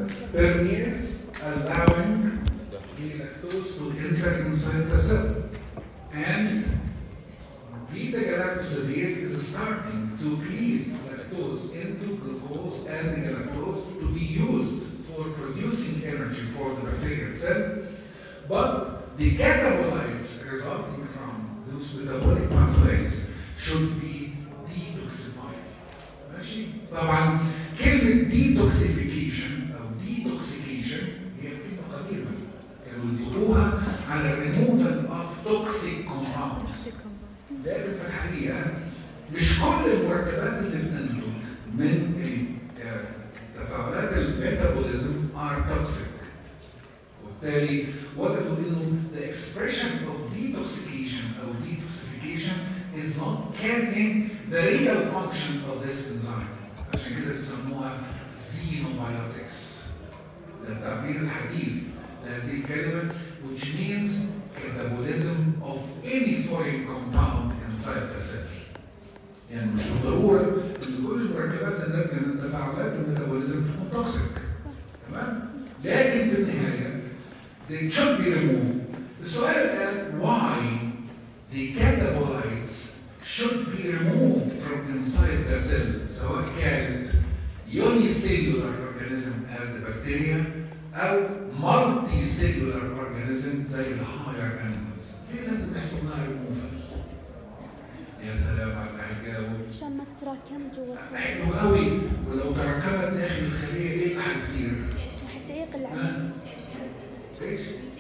permeates allowing the lactose to enter inside the cell. And beta galactosidase is starting to cleave lactose into glucose and the galactose to be used for producing energy for the bacterial cell. But the catabolites resulting from those metabolic pathways should be detoxified. ماشي؟ طبعا كلمة detoxification أو detoxification هي كلمة قديمة كانوا يطلقوها على removal of toxic compounds لكن في الحقيقة مش كل المركبات اللي بتنتج من ال- تفاعلات الميتابوليزم are toxic وبالتالي وجدوا انه the expression of detoxification او detoxification is not carrying the real function of this enzyme عشان كده بيسموها xenobiotics ده التعبير الحديث لهذه الكلمة which means catabolism of any foreign compound inside the cell يعني مش بالضرورة ان كل المركبات الناتجة من تفاعلات الميتابوليزم تكون توكسيك تمام؟ لكن في النهاية they should be removed. السؤال الآن why the catabolites should be removed from inside the cell سواء كانت unicellular organism as the bacteria أو multicellular organism زي ال higher animals. ليه لازم يحصل لها removal؟ يا سلام على الحكاوي عشان ما تتراكم جوا الخلية حلو قوي ولو تركبت داخل الخلية ايه اللي هيصير؟ راح تعيق ها؟ العملية ايش؟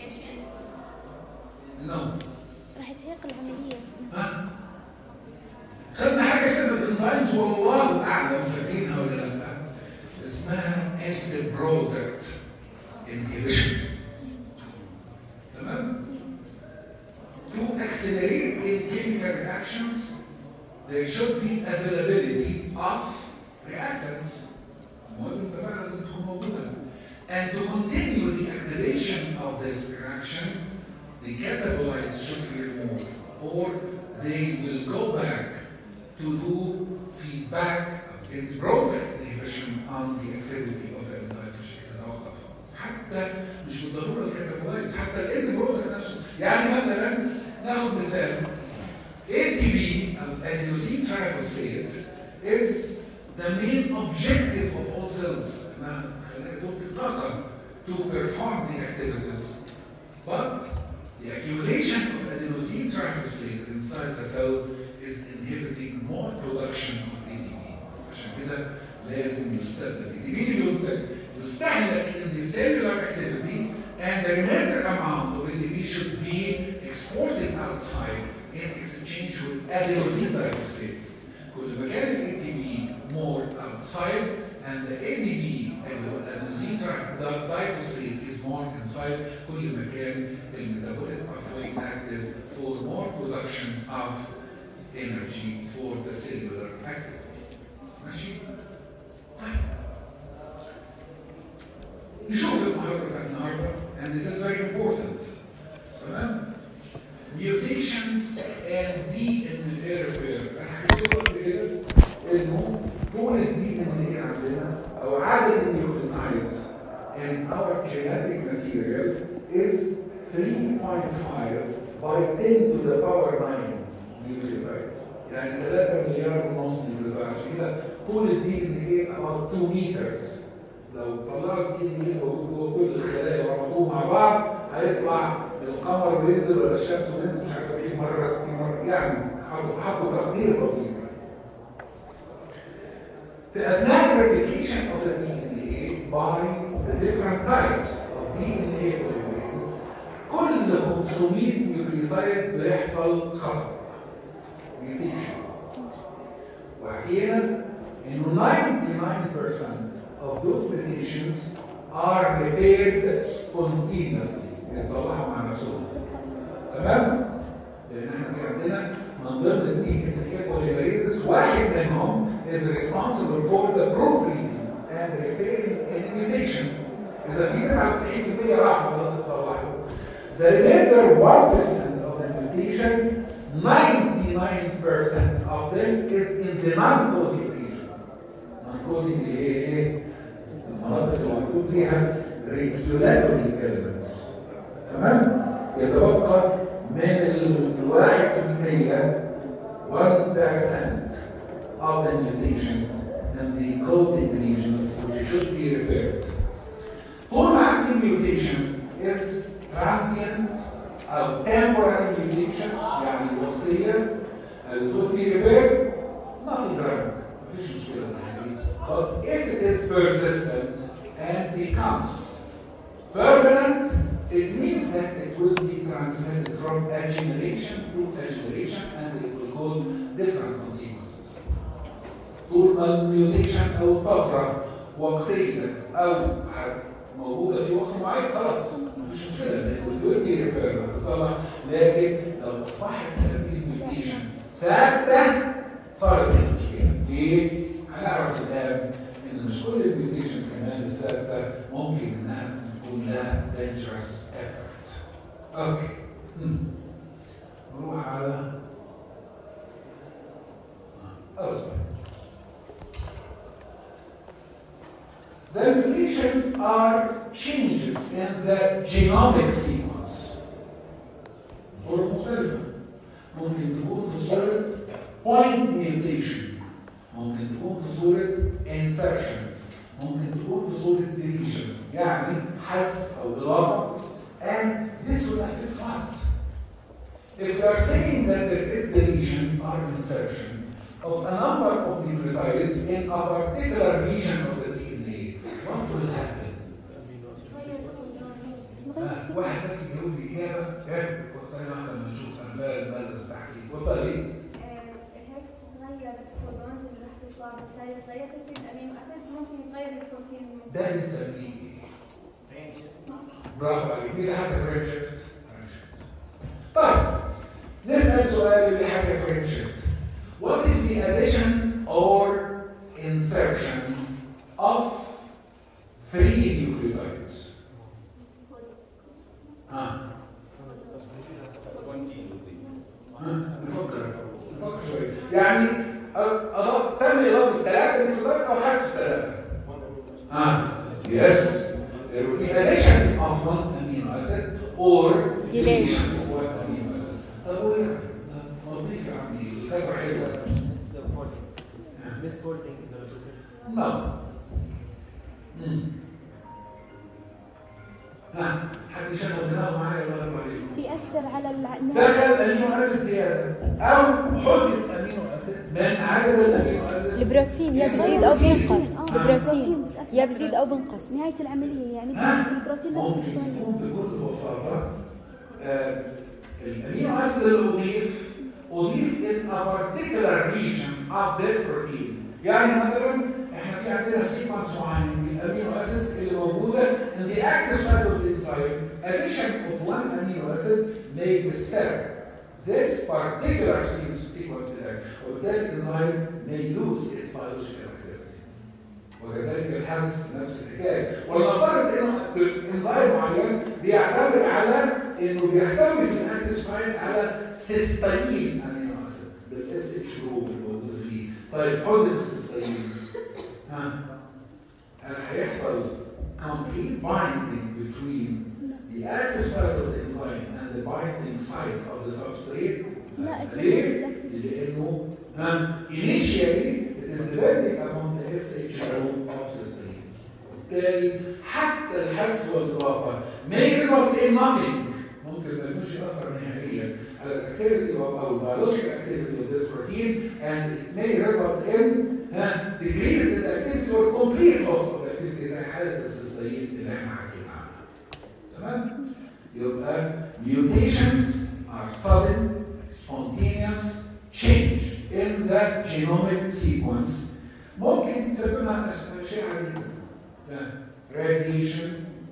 نو راح تعيق العملية ها؟ خدنا حاجة كده في الانزيمز والله أعلم فاكرينها ولا لا؟ اسمها انتي برودكت انهبيشن تمام؟ To accelerate in chemical reactions, there should be availability of reactants. المواد المتفاعلة لازم تكون موجودة. And to continue the activation of this reaction, the catabolites should be removed, or they will go back to do feedback in product inhibition on the activity of the enzyme عشان تتوقف. حتى مش بالضروره الكاتابولايتس حتى الاند برودكت نفسه يعني مثلا ناخد مثال ATP او adenosine triphosphate is the main objective of all cells انها خلايا تنتج طاقه to perform the activities but the accumulation of adenosine triphosphate inside the cell is inhibiting more production of ATP عشان كده لازم يستخدم ATP اللي ينتج يستهلك in the cellular activity and the remainder amount of ATP should be exported outside in exchange with adenosine triphosphate. كل ما كان ال ATP more outside and the ADP adenosine triphosphate is more inside كل ما كان الميتابوليك pathway active for more production of energy for the cellular activity. ماشي؟ طيب نشوف المحاضرة بتاعت النهارده and it is very important تمام mutations and DNA repair انا حكيت لكم قبل كده انه طول الدي ان ايه عندنا او عدد النيوكليوتايدز in our genetic material is 3.5 by 10 to the power 9 nucleotides يعني 3 مليار ونص نيوكليوتايد عشان كده طول الدي ان ايه about 2 meters لو طلعت دي ان ايه موجود جوه كل الخلايا وربطوهم مع بعض هيطلع القمر بينزل ولا الشمس بينزل مش عارف ايه مره 60 مره يعني حطوا حطوا تقدير بسيط في اثناء replication of the DNA by the different types of DNA polymerase كل 500 نيوكليوتايد بيحصل خطأ mutation واحيانا انه 99% of those mutations are repaired spontaneously يتصلحوا مع نفسهم تمام؟ لان احنا في عندنا من ضمن الدي ان اي بوليمريزز واحد منهم is responsible for the proofreading and repairing any mutation اذا في 99% راحوا خلاص اتصلحوا the remainder 1% of the mutation 99% of them is in the non-coding region non-coding اللي هي ايه؟ المناطق اللي موجود يكون فيها regulatory elements تمام يتبقى من الواحد في المية 1% of the mutations and the coding regions which should be repaired. Full active mutation is transient or temporary mutation يعني وقتية and it would be repaired nothing wrong مفيش مشكلة but if it is persistent and becomes permanent it means that it will be transmitted from a generation to a generation and it will cause different consequences. طول ما الميوتيشن او الطفره وقتيه او موجوده في وقت معين خلاص مفيش مشكله لان الويل بي ريبير هتتصلح لكن لو اصبحت هذه الميوتيشن ثابته صارت المشكله ليه؟ هنعرف الان ان مش كل الميوتيشن كمان الثابته ممكن انها تكون لها dangerous effect. اوكي. نروح على أصبر. The mutations are changes in the genomic sequence. صورة مختلفة. ممكن تكون في صورة point mutation. ممكن تكون في صورة insertions. ممكن تكون في صورة deletions. يعني حذف أو إضافة. And this will affect what? If you are saying that there is deletion or insertion of a number of nucleotides in a particular region of the DNA, what will happen? آه، واحد بس يجاوب لي إجابة إيه؟ ثانية واحدة لما نشوف أنفال ماذا تحكي اتفضلي هيك تغير الكودونز اللي رح تطلع بالتالي تغير ترتيب الامينو اسيدز ممكن يغير البروتين الموجود. ده بنسميه إيه؟ برافو عليك دي حاجة فريند شيفت طيب نسأل سؤال اللي حاجة فريند شيفت What is the addition or insertion of three nucleotides? ها ها نفكر نفكر شوية يعني أضاف تم إضافة ثلاثة نيوكليوتايد أو حذف ثلاثة ها yes there will be addition of one amino acid or Delete. deletion of one amino acid طب هو يعني نضيف يا عمي فكرة حلوة misfolding in the replication. نعم مم. ها حد يشغل دماغه معايا ولا يرضى عليكم بيأثر على النهاية دخل امينو اسيد زياده او حذف امينو اسيد من عدد الامينو اسيد البروتين يا بيزيد او بينقص آه. البروتين يا بيزيد او بينقص نهاية العملية يعني ها؟ البروتين نفسه ممكن يتغير. يكون بكل بساطه آه، الامينو اسيد اللي اضيف اضيف in a particular region of this protein يعني مثلا احنا في عندنا سيكونس معين من الامينو اسيد اللي موجوده in the active site of the enzyme addition of one amino acid may disturb this particular sequence there وبالتالي الانزيم may lose its biological activity وكذلك الحذف نفس الحكايه ولنفترض انه انزيم معين بيعتمد على انه بيحتوي في الاكتيف سايت على سيستين امينو اسيد بالاس اتش جروب الموجود فيه طيب حذف السيستين ها هل هيحصل complete binding between the active site of the enzyme and the binding site of the substrate لا، it will ليه؟ lose its activity. لانه ها initially it is depending upon the SHO of cysteine وبالتالي حتى الحذف والاضافه may result in nothing ممكن ما يكونش ياثر نهائيا على الاكتيفيتي او البيولوجيك اكتيفيتي of this protein and it may result in ها decrease in the activity or complete loss of the activity زي حاله السيستين اللي احنا حكينا عنها تمام يبقى mutations are sudden spontaneous change in the genomic sequence ممكن تسببها اشياء عديده يعني radiation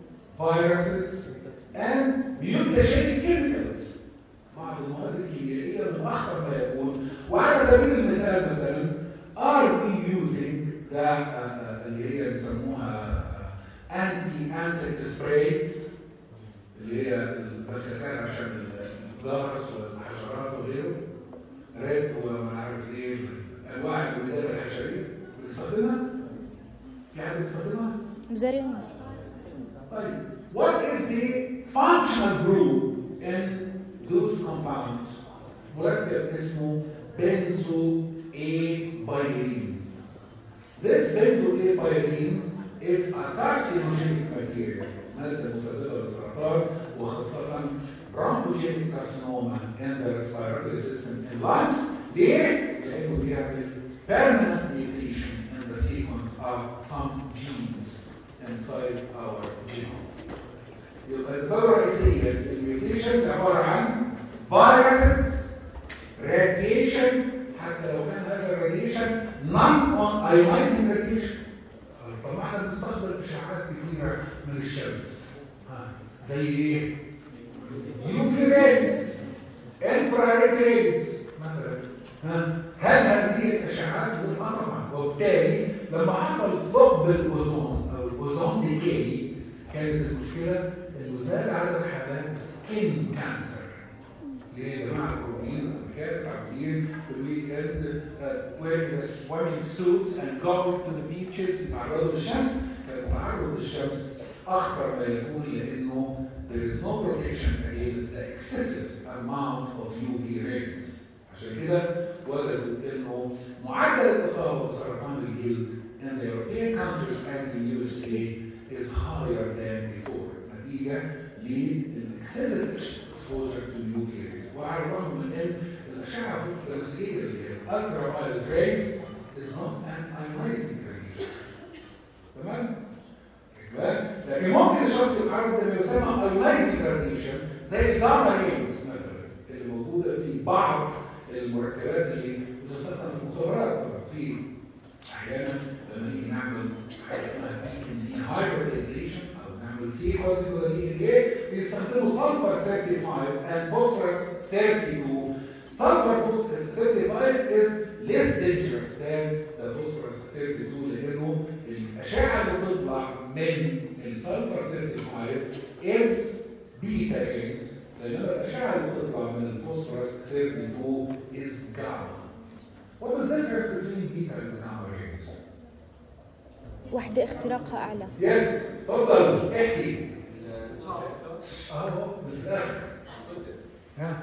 viruses and mutagenic chemicals بعض المواد الكيميائيه من اخطر ما يكون وعلى سبيل المثال مثلا are we using the uh, اللي هي بيسموها anti insect sprays اللي هي البخاخات عشان الفيروس والحشرات وغيره ريد وما عارف ايه انواع الولايات الحشريه بنستخدمها في حد بيستخدمها؟ مزارعين طيب what is the functional group in those compounds مركب اسمه benzo A pyrene this benzo A pyrene is a carcinogenic material مادة مسببة للسرطان وخاصة bronchogenic carcinoma in the respiratory system in lungs ليه؟ لأنه بيعمل permanent mutation in the sequence of some genes inside our genome. يبقى الدورة الرئيسية الميوتيشنز عبارة عن فيروسز راديشن حتى لو كان هذا الراديشن نون اون ايونايزنج راديشن طب ما احنا بنستقبل اشعاعات كتيره من الشمس ها زي ايه؟ يو في ريز انفراريد ريز مثلا ها هل هذه الاشعاعات طبعا وبالتالي لما حصل ثقب الاوزون او الاوزون ديكي كانت المشكله انه زاد عدد حالات سكين كانسر ليه يا جماعه الكوريين كانت عاملين في الويك اند wearing the swimming suits and going to the beaches يتعرضوا للشمس كان التعرض للشمس اخطر ما يكون لانه there is no protection against the excessive amount of UV rays عشان كده وجدوا انه معدل الاصابه بسرطان الجلد in the European countries and the USA is higher than before نتيجه للاكسسيف exposure to UV rays وعلى الرغم من ان الاشعه فوق البنفسجيه اللي هي الالترا فايولت rays is not an ionizing radiation تمام؟ لكن ممكن الشخص يتعرض لما يسمى ايونايزنج راديشن زي الجاما ريز مثلا اللي موجوده في بعض المركبات اللي بتستخدم في المختبرات في احيانا لما نيجي نعمل حاجه اسمها دي ان اي هايبرديزيشن او نعمل سيكونسنج ولا دي ان اي بيستخدموا سلفر 35 and phosphorus 32 sulfur 35 is less dangerous than the phosphorus 32 لانه الاشعه اللي بتطلع من السلفر 35 is beta rays بينما الاشعه اللي بتطلع من الفوسفورس 32 is gamma. What is the difference between beta and gamma rays? واحدة اختراقها أعلى Yes, تفضل احكي. اه من الاخر. ها؟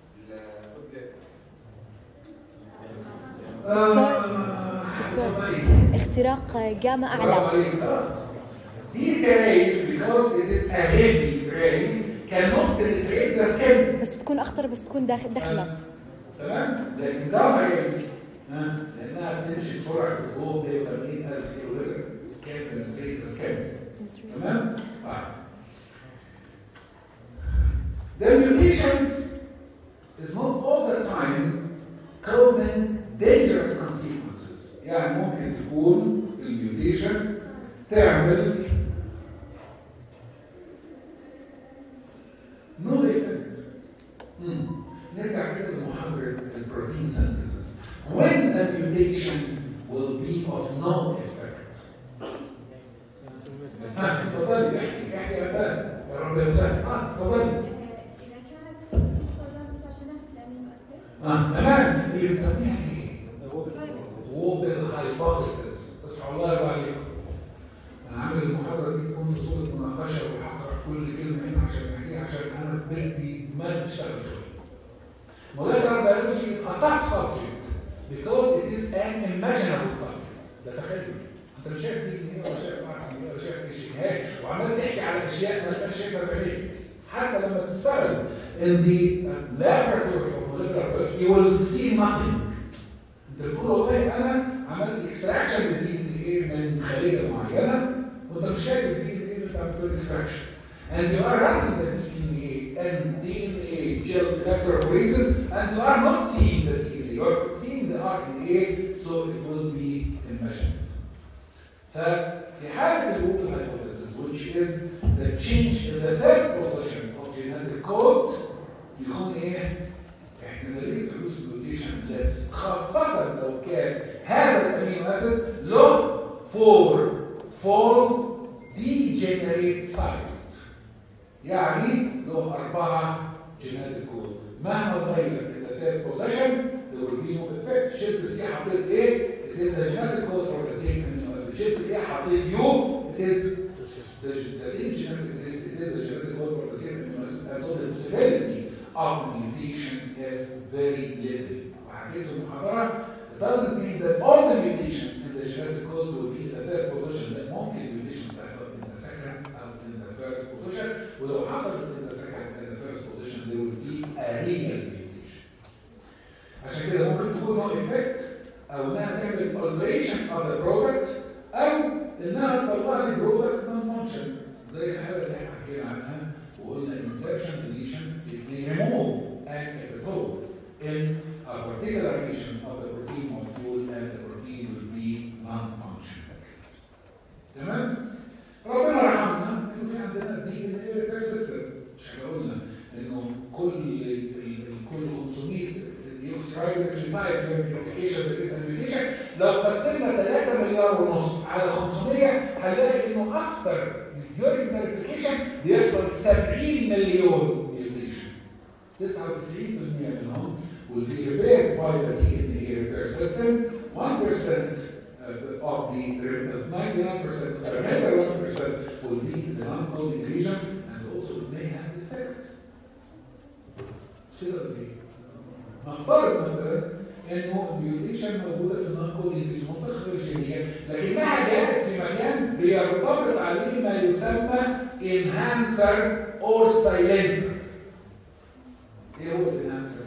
دكتور اختراق جاما برافو أعلى عليك خلاص. Beta rays because it is a heavy ray cannot penetrate the skin. بس بتكون أخطر بس تكون داخل دخلت تمام لكن جاما ريز ها لانها بتمشي بسرعه الجو 180000 كيلو متر كان بنتريد سكان تمام؟ آه. The mutations is not all the time causing dangerous consequences يعني ممكن تكون الميوتيشن تعمل نو effect مم. نرجع كده لمحاضرة البروتين synthesis. When a mutation will be of no effect. ها اتفضلي احكي احكي يا فندم يا رب يا فندم اه اتفضلي إذا كانت في الفوزان بتاعت نفس الأمينو أسيد اه تمام اللي بنسميها ايه؟ ووبل هايبوثيسيس اسمع الله يرضى عليكم. انا عامل المحاضره دي تكون في صوره مناقشه وهقرا كل كلمه هنا عشان احكيها عشان انا بدي ما تشتغل شويه. molecular biology is a tough subject because it is an imaginable subject. ده تخيل انت مش شايف دي جنيه ولا شايف واحد جنيه ولا شايف اي شيء نهائي وعمال تحكي على اشياء ما تبقاش شايفها بعينيك حتى لما تشتغل in the laboratory of molecular biology you will see nothing انت بتقول والله انا عملت اكستراكشن للدي ان ايه من خليه معينه وانت مش شايف الدي ان ايه اللي انت عملت اكستراكشن and you are running the DNA and DNA gel electrophoresis and you are not seeing the DNA you are seeing the RNA so it will be enmeshment ففي حالة الوقت hypothesis which is the change in the third position of genetic code يكون ايه؟ احتمالية حدوث الميوتيشن لس خاصة لو كان هذا الامينو اسيد له فور فول degenerate site يعني له أربعة genetic code مهما غير in the third position there will be no effect شلت سي حطيت ايه it is the genetic code for the same amino acid شلت ايه حطيت يو it is the, the same genetic it is, it is a genetic code for the same amino acid and so the possibility of mutation is very little وحكيت في المحاضرة it doesn't mean that all the mutations in the genetic codes will be in the third position that ممكن الميوتيشن تحصل in the second أو in the first position ولو حصلت in the second and the first position there will be a real mutation عشان كده ممكن تكون no effect او انها تعمل alteration of the product او انها تطلع لي product non function زي الحاله اللي احنا حكينا عنها وقلنا insertion deletion it may remove an epitope in a particular region of the protein molecule and the protein will be non functional تمام ربنا رحمنا انه في عندنا دي ان اي ريسيستنت مش احنا قلنا انه كل ال- ال- كل 500 ديوكسيرايبوكليتايد ريبليكيشن ريبليكيشن لو قسمنا 3 مليار ونص على 500 هنلاقي انه اكتر during verification بيحصل 70 مليون ميوتيشن 99% منهم will be repaired by the DNA repair system 1% uh, of the uh, 99% the remainder 1% will be in the non-coding region and also it may have effect كده ولا ايه؟ نفترض مثلا انه الميوتيشن موجوده في النون كودينج في منطقه فيرجينيا لكنها جاءت في مكان بيرتبط عليه ما يسمى انهانسر اور سايلنسر ايه هو الانهانسر؟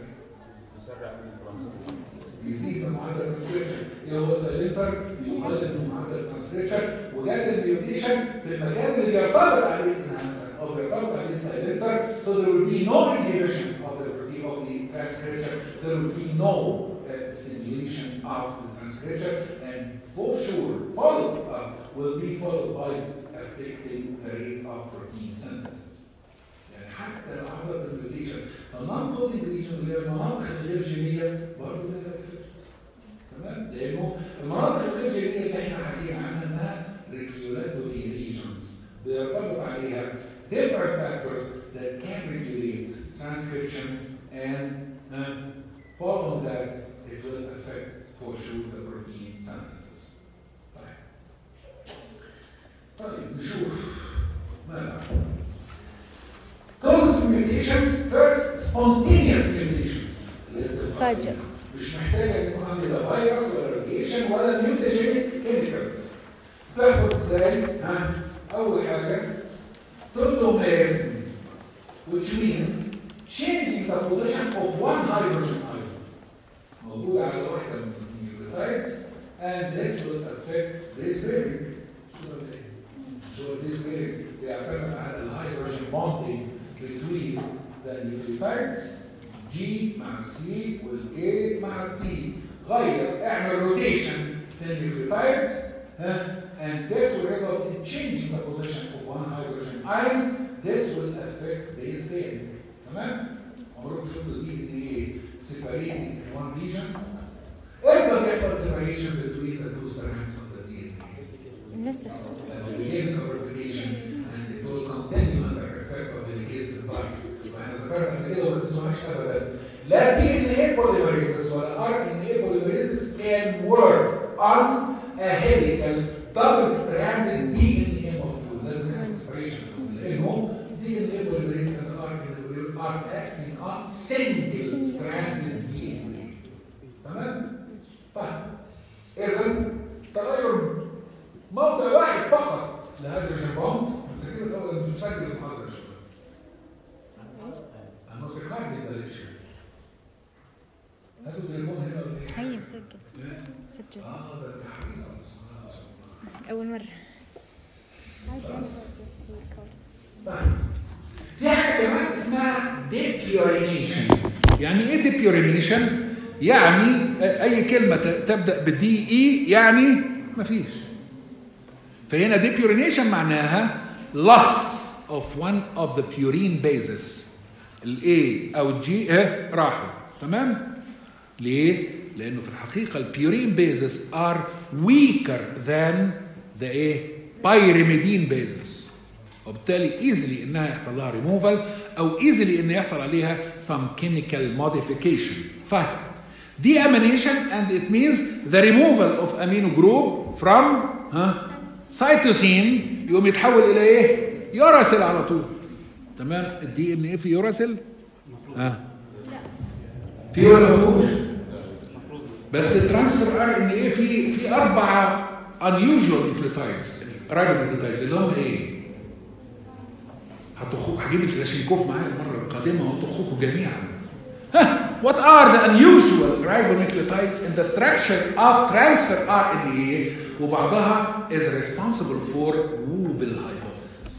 يزيد من معدل الترانسكريبشن ايه هو السايلنسر؟ يقلل من معدل الترانسكريبشن وجات الميوتيشن في المكان اللي بيرتبط عليه الانهانسر او بيرتبط عليه السايلنسر so there will be no inhibition of the protein of the transcription there will be no uh, stimulation of the transcription and for sure follow up will be followed by affecting the rate of protein synthesis يعني حتى لو حصلت الميوتيشن فالنون كودينج ريجن اللي هي المناطق الغير جينيه برضه لها افكت تمام لانه المناطق الغير جينيه اللي احنا حكينا عنها انها ريجولاتوري ريجنز بيرتبط عليها different factors that can regulate transcription and uh, follow that it will affect for sure the protein synthesis. طيب طيب نشوف ما بعد Causes mutations first spontaneous mutations اللي هي بتبقى فاجئ. مش محتاجه يكون عندي لا فيروس ولا راديشن ولا ميوتاجينيك كيميكالز بتحصل ازاي؟ ها اول حاجه tautomerasin which means changing the position of one hydrogen atom موجود على واحده من النيوكليوتايدز and this will affect this bearing so this bearing بيعتمد على الهيدروجين bonding between the nucleotides G مع C والA مع T غير اعمل روتيشن في النيوكليوتايد ها and this will result in changing the position of one hydrogen ion this will affect base pairing تمام عمركم شفتوا دي ان ايه separating in one region امتى بيحصل separation between the two strands of the DNA النسخ at the beginning of replication and it will continue under effect of the helicase enzyme واحنا ذكرنا قبل كده وما تنسوهاش ابدا لا دي ان ايه polymerase ولا ار ان ايه polymerase can work on a helical double stranded DNA molecule لازم يحصل separation لانه دي ان ايه polymerase and ار ان ايه are acting on single stranded DNA تمام؟ طيب اذا تغير موضع واحد فقط لهيدروجين بوند مسكين الاول انه تسجل المحاضره يا شباب انا فكرت ده ليش هاتوا تليفون هنا ولا ايه؟ هي مسجل سجل اه ده انت حريص على الصلاة ما شاء الله. أول مرة طيب في حاجه كمان اسمها ديبيورينيشن يعني ايه ديبيورينيشن يعني اي كلمه ت- تبدا بدي اي يعني مفيش فهنا ديبيورينيشن معناها loss of one of the purine bases الاي او الجي اه راحوا تمام ليه لانه في الحقيقه البيورين bases are weaker than the ايه pyrimidine bases وبالتالي ايزلي انها يحصل لها ريموفال او ايزلي ان يحصل عليها some chemical modification طيب deamination and it means the removal of amino group from ها سيتوسين يقوم يتحول الى ايه يوراسيل على طول تمام الدي ان ايه في يوراسيل اه في ولا ما فيهوش بس الترانسفير ار ان ايه في في اربعه unusual نيوكليوتايدز رايبونيوكليوتايدز اللي هم ايه هتخوك هجيب الكلاشينكوف معايا المره القادمه وتخوكوا جميعا ها what are the unusual ribonucleotides in the structure of transfer RNA وبعضها is responsible for Wobble hypothesis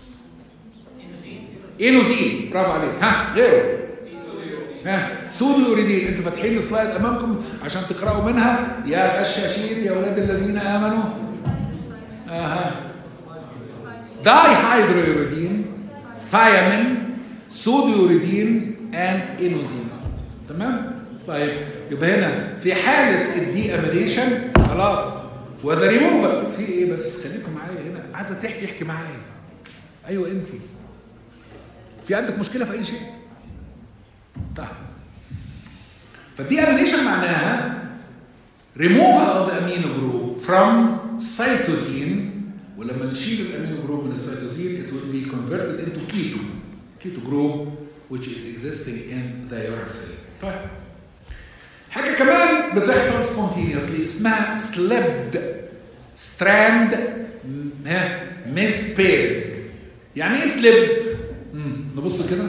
اينوزين برافو عليك ها غيره ها سودو يوريدين انتوا فاتحين السلايد امامكم عشان تقراوا منها يا غشاشين يا ولاد الذين امنوا اها داي هيدرويوريدين ثيامين سودو يوريدين اند اينوزين تمام طيب يبقى هنا في حاله الدي اميليشن خلاص وذا ريموفال في ايه بس خليكم معايا هنا عايزه تحكي احكي معايا ايوه انت في عندك مشكله في اي شيء طيب فالدي اميليشن معناها removal of the amino group from cytosine ولما نشيل الامينو جروب من السيتوزين it will be converted into keto keto group which is existing in the uracil طيب حاجة كمان بتحصل spontaneously اسمها slipped strand ها mispairing يعني ايه slipped؟ مم. نبص كده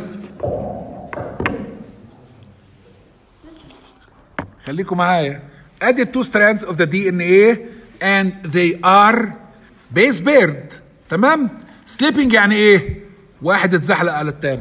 خليكم معايا ادي two strands of the DNA and they are base paired تمام slipping يعني ايه واحد اتزحلق على التاني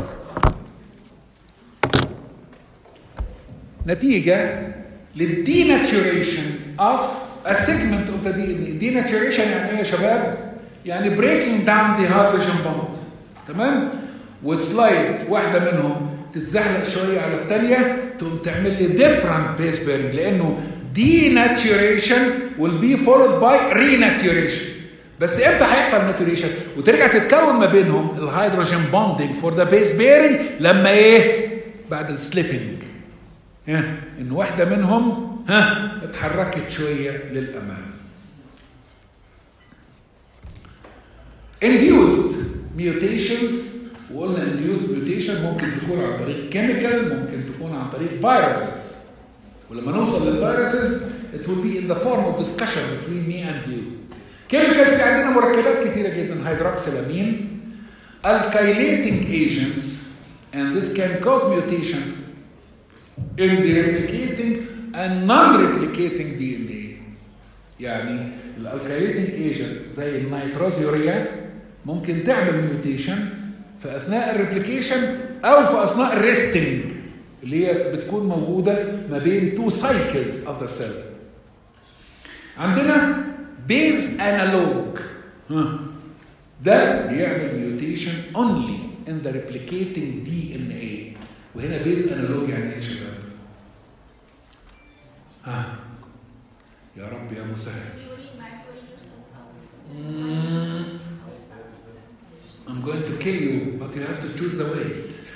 نتيجة للديناتوريشن of a segment of the DNA denaturation يعني ايه يا شباب يعني breaking down the hydrogen bond تمام وتسلايد واحدة منهم تتزحلق شوية على التانية تقوم تعمل لي different base pairing لأنه denaturation will be followed by renaturation بس امتى هيحصل ناتوريشن وترجع تتكون ما بينهم الهيدروجين بوندنج فور ذا بيس بيرنج لما ايه بعد السليبنج ها ان واحده منهم ها اتحركت شويه للامام induced mutations وقلنا induced mutation ممكن تكون عن طريق chemical ممكن تكون عن طريق viruses ولما نوصل للفيروسز it will be in the form of discussion between me and you كيميكالز في عندنا مركبات كتيره جدا هيدروكسيلامين alkylating agents and this can cause mutations in the replicating and non-replicating DNA يعني الالكايليتنج ايجنت زي النيتروزيوريا ممكن تعمل ميوتيشن في اثناء الريبليكيشن او في اثناء الريستنج اللي هي بتكون موجوده ما بين تو سايكلز اوف ذا سيل عندنا بيز انالوج ده بيعمل ميوتيشن اونلي ان ذا ريبليكيتنج دي ان اي وهنا بيز انالوج يعني ايه يا شباب؟ ها يا رب يا مسهل Mm, I'm going to kill you but you have to choose the way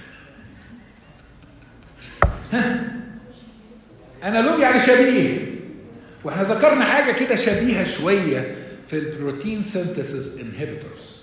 انالوج يعني شبيه واحنا ذكرنا حاجه كده شبيهه شويه في البروتين سينثيسيس انهبيتورز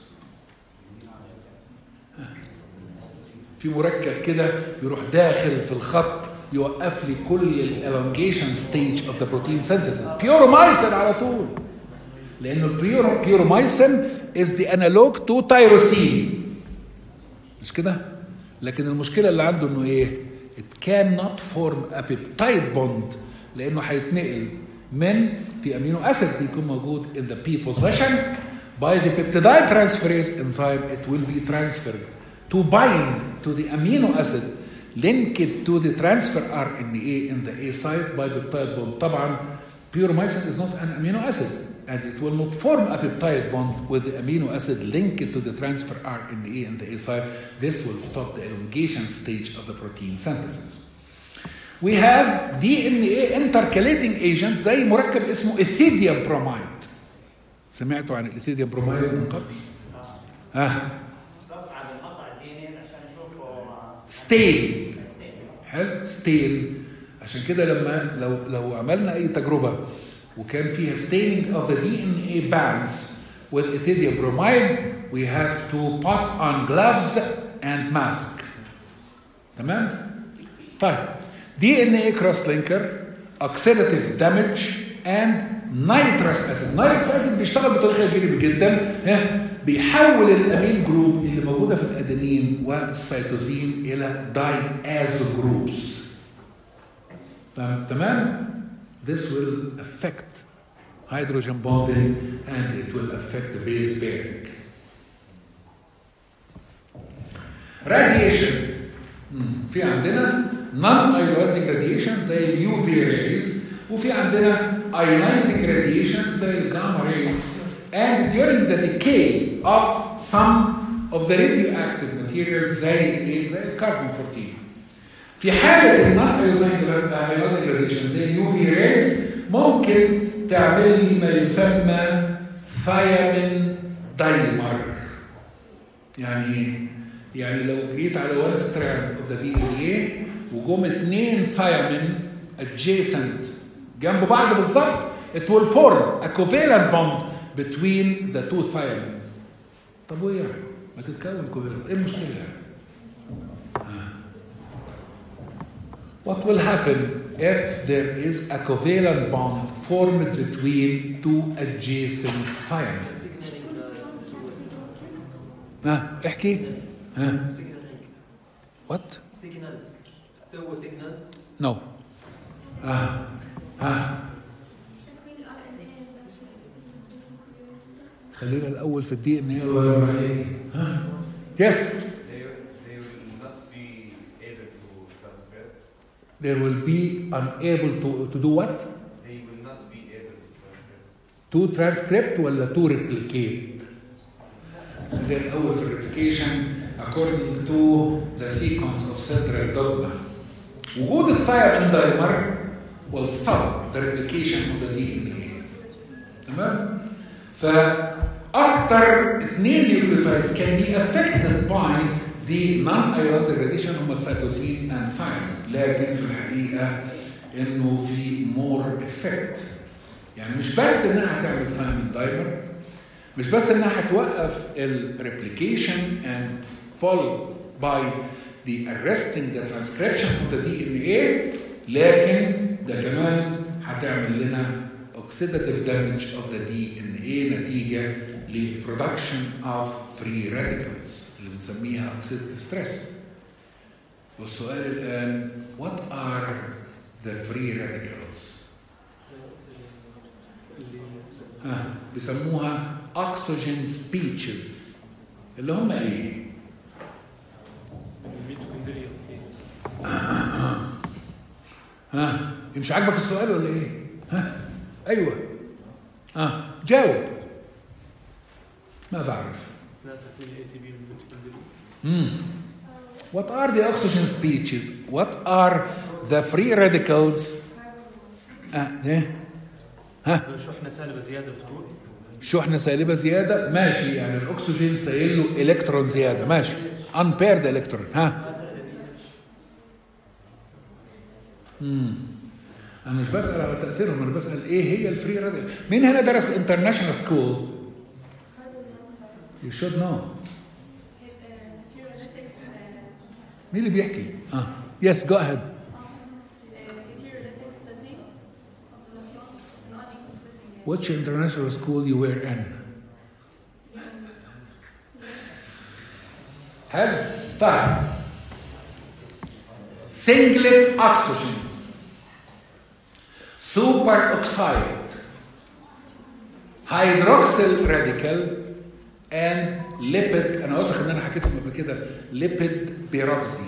في مركب كده يروح داخل في الخط يوقف لي كل الالونجيشن ستيج اوف ذا بروتين سينثيسيس بيورومايسين على طول لانه البيورومايسين از ذا انالوج تو تايروسين مش كده لكن المشكله اللي عنده انه ايه it cannot form a peptide bond لانه هيتنقل من في امينو اسيد بيكون موجود in the P position by the peptidide transferase enzyme it will be transferred to bind to the amino acid linked to the transfer RNA in the A site by peptide bond طبعا puromycin is not an amino acid and it will not form a peptide bond with the amino acid linked to the transfer RNA in the A site. This will stop the elongation stage of the protein synthesis. We have DNA intercalating agent زي مركب اسمه اثيديوم برومايد. سمعتوا عن الاثيديوم برومايد من قبل؟ ها استطعم المقطع الدي ان اي عشان اشوفه ستين حلو ستين عشان كده لما لو لو عملنا اي تجربه وكان فيها staining of the DNA bands with ethidium bromide we have to put on gloves and mask تمام طيب دي ان اي كروس لينكر اوكسيداتيف دامج اند نيترس اسيد نيترس اسيد بيشتغل بطريقه جيد جدا ها بيحول الامين جروب اللي موجوده في الادينين والسيتوزين الى داي ازو جروبس تمام this will affect hydrogen bonding and it will affect the base pairing radiation مم. في عندنا non ionizing radiation زي اليو في ريز وفي عندنا ionizing radiation زي الجاما ريز and during the decay of some of the radioactive materials زي ايه زي الكربون 14 في حالة النون ionizing radiation زي اليو في ريز ممكن تعمل لي ما يسمى ثيامين دايمر يعني ايه؟ يعني لو جيت على وان ستراند اوف ذا دي ان ايه وجم اثنين ثيامين adjacent جنب بعض بالظبط it will form a covalent bond between the two thiamine طب وايه يعني؟ ما تتكون covalent ايه المشكله يعني؟ آه. What will happen if there is a covalent bond formed between two adjacent thiamine? ها احكي ها وات سيجنالز سووا سيجنالز نو ها ها تكوين ال RNA خلينا الاول في الدي ان ايه الله يرضى عليك ها يس They, they will not be able to transfer. there will be unable to to do what They will not be able to transfer. to transcript ولا to replicate خلينا الاول في الريبليكيشن according to the sequence of central dogma وجود الثايمين دايمر will stop the replication of the DNA تمام فاكثر اثنين نيوكليوتايدز can be affected by the non-ionizing radiation هم السيتوسين and thymine لكن في الحقيقه انه في more effect يعني مش بس انها هتعمل ثايمين دايمر مش بس انها هتوقف الريبليكيشن and followed by the arresting the transcription of the DNA لكن ده كمان هتعمل لنا oxidative damage of the DNA نتيجة ل production of free radicals اللي بنسميها oxidative stress والسؤال الآن what are the free radicals؟ ها بيسموها oxygen speeches اللي هم ايه؟ الميتوكوندريا ها مش عاجبك السؤال ولا ايه؟ ها ايوه ها جاوب ما بعرف لا تكوين اي تي بي من الميتوكوندريا مم. What are the oxygen speeches? What are the free radicals? آه. إيه؟ ها شحنه سالبه زياده بتكون شحنه سالبه زياده ماشي يعني الاكسجين سايل له الكترون زياده ماشي unpaired الكترون ها امم انا مش بسال على تاثيرهم انا بسال ايه هي الفري راديكال مين هنا درس انترناشونال سكول يو شود نو مين اللي بيحكي اه يس جو اهيد which international school you were in حلو طيب singlet oxygen super oxide hydroxyl radical and lipid انا واثق ان انا حكيتهم قبل كده lipid بيروكسي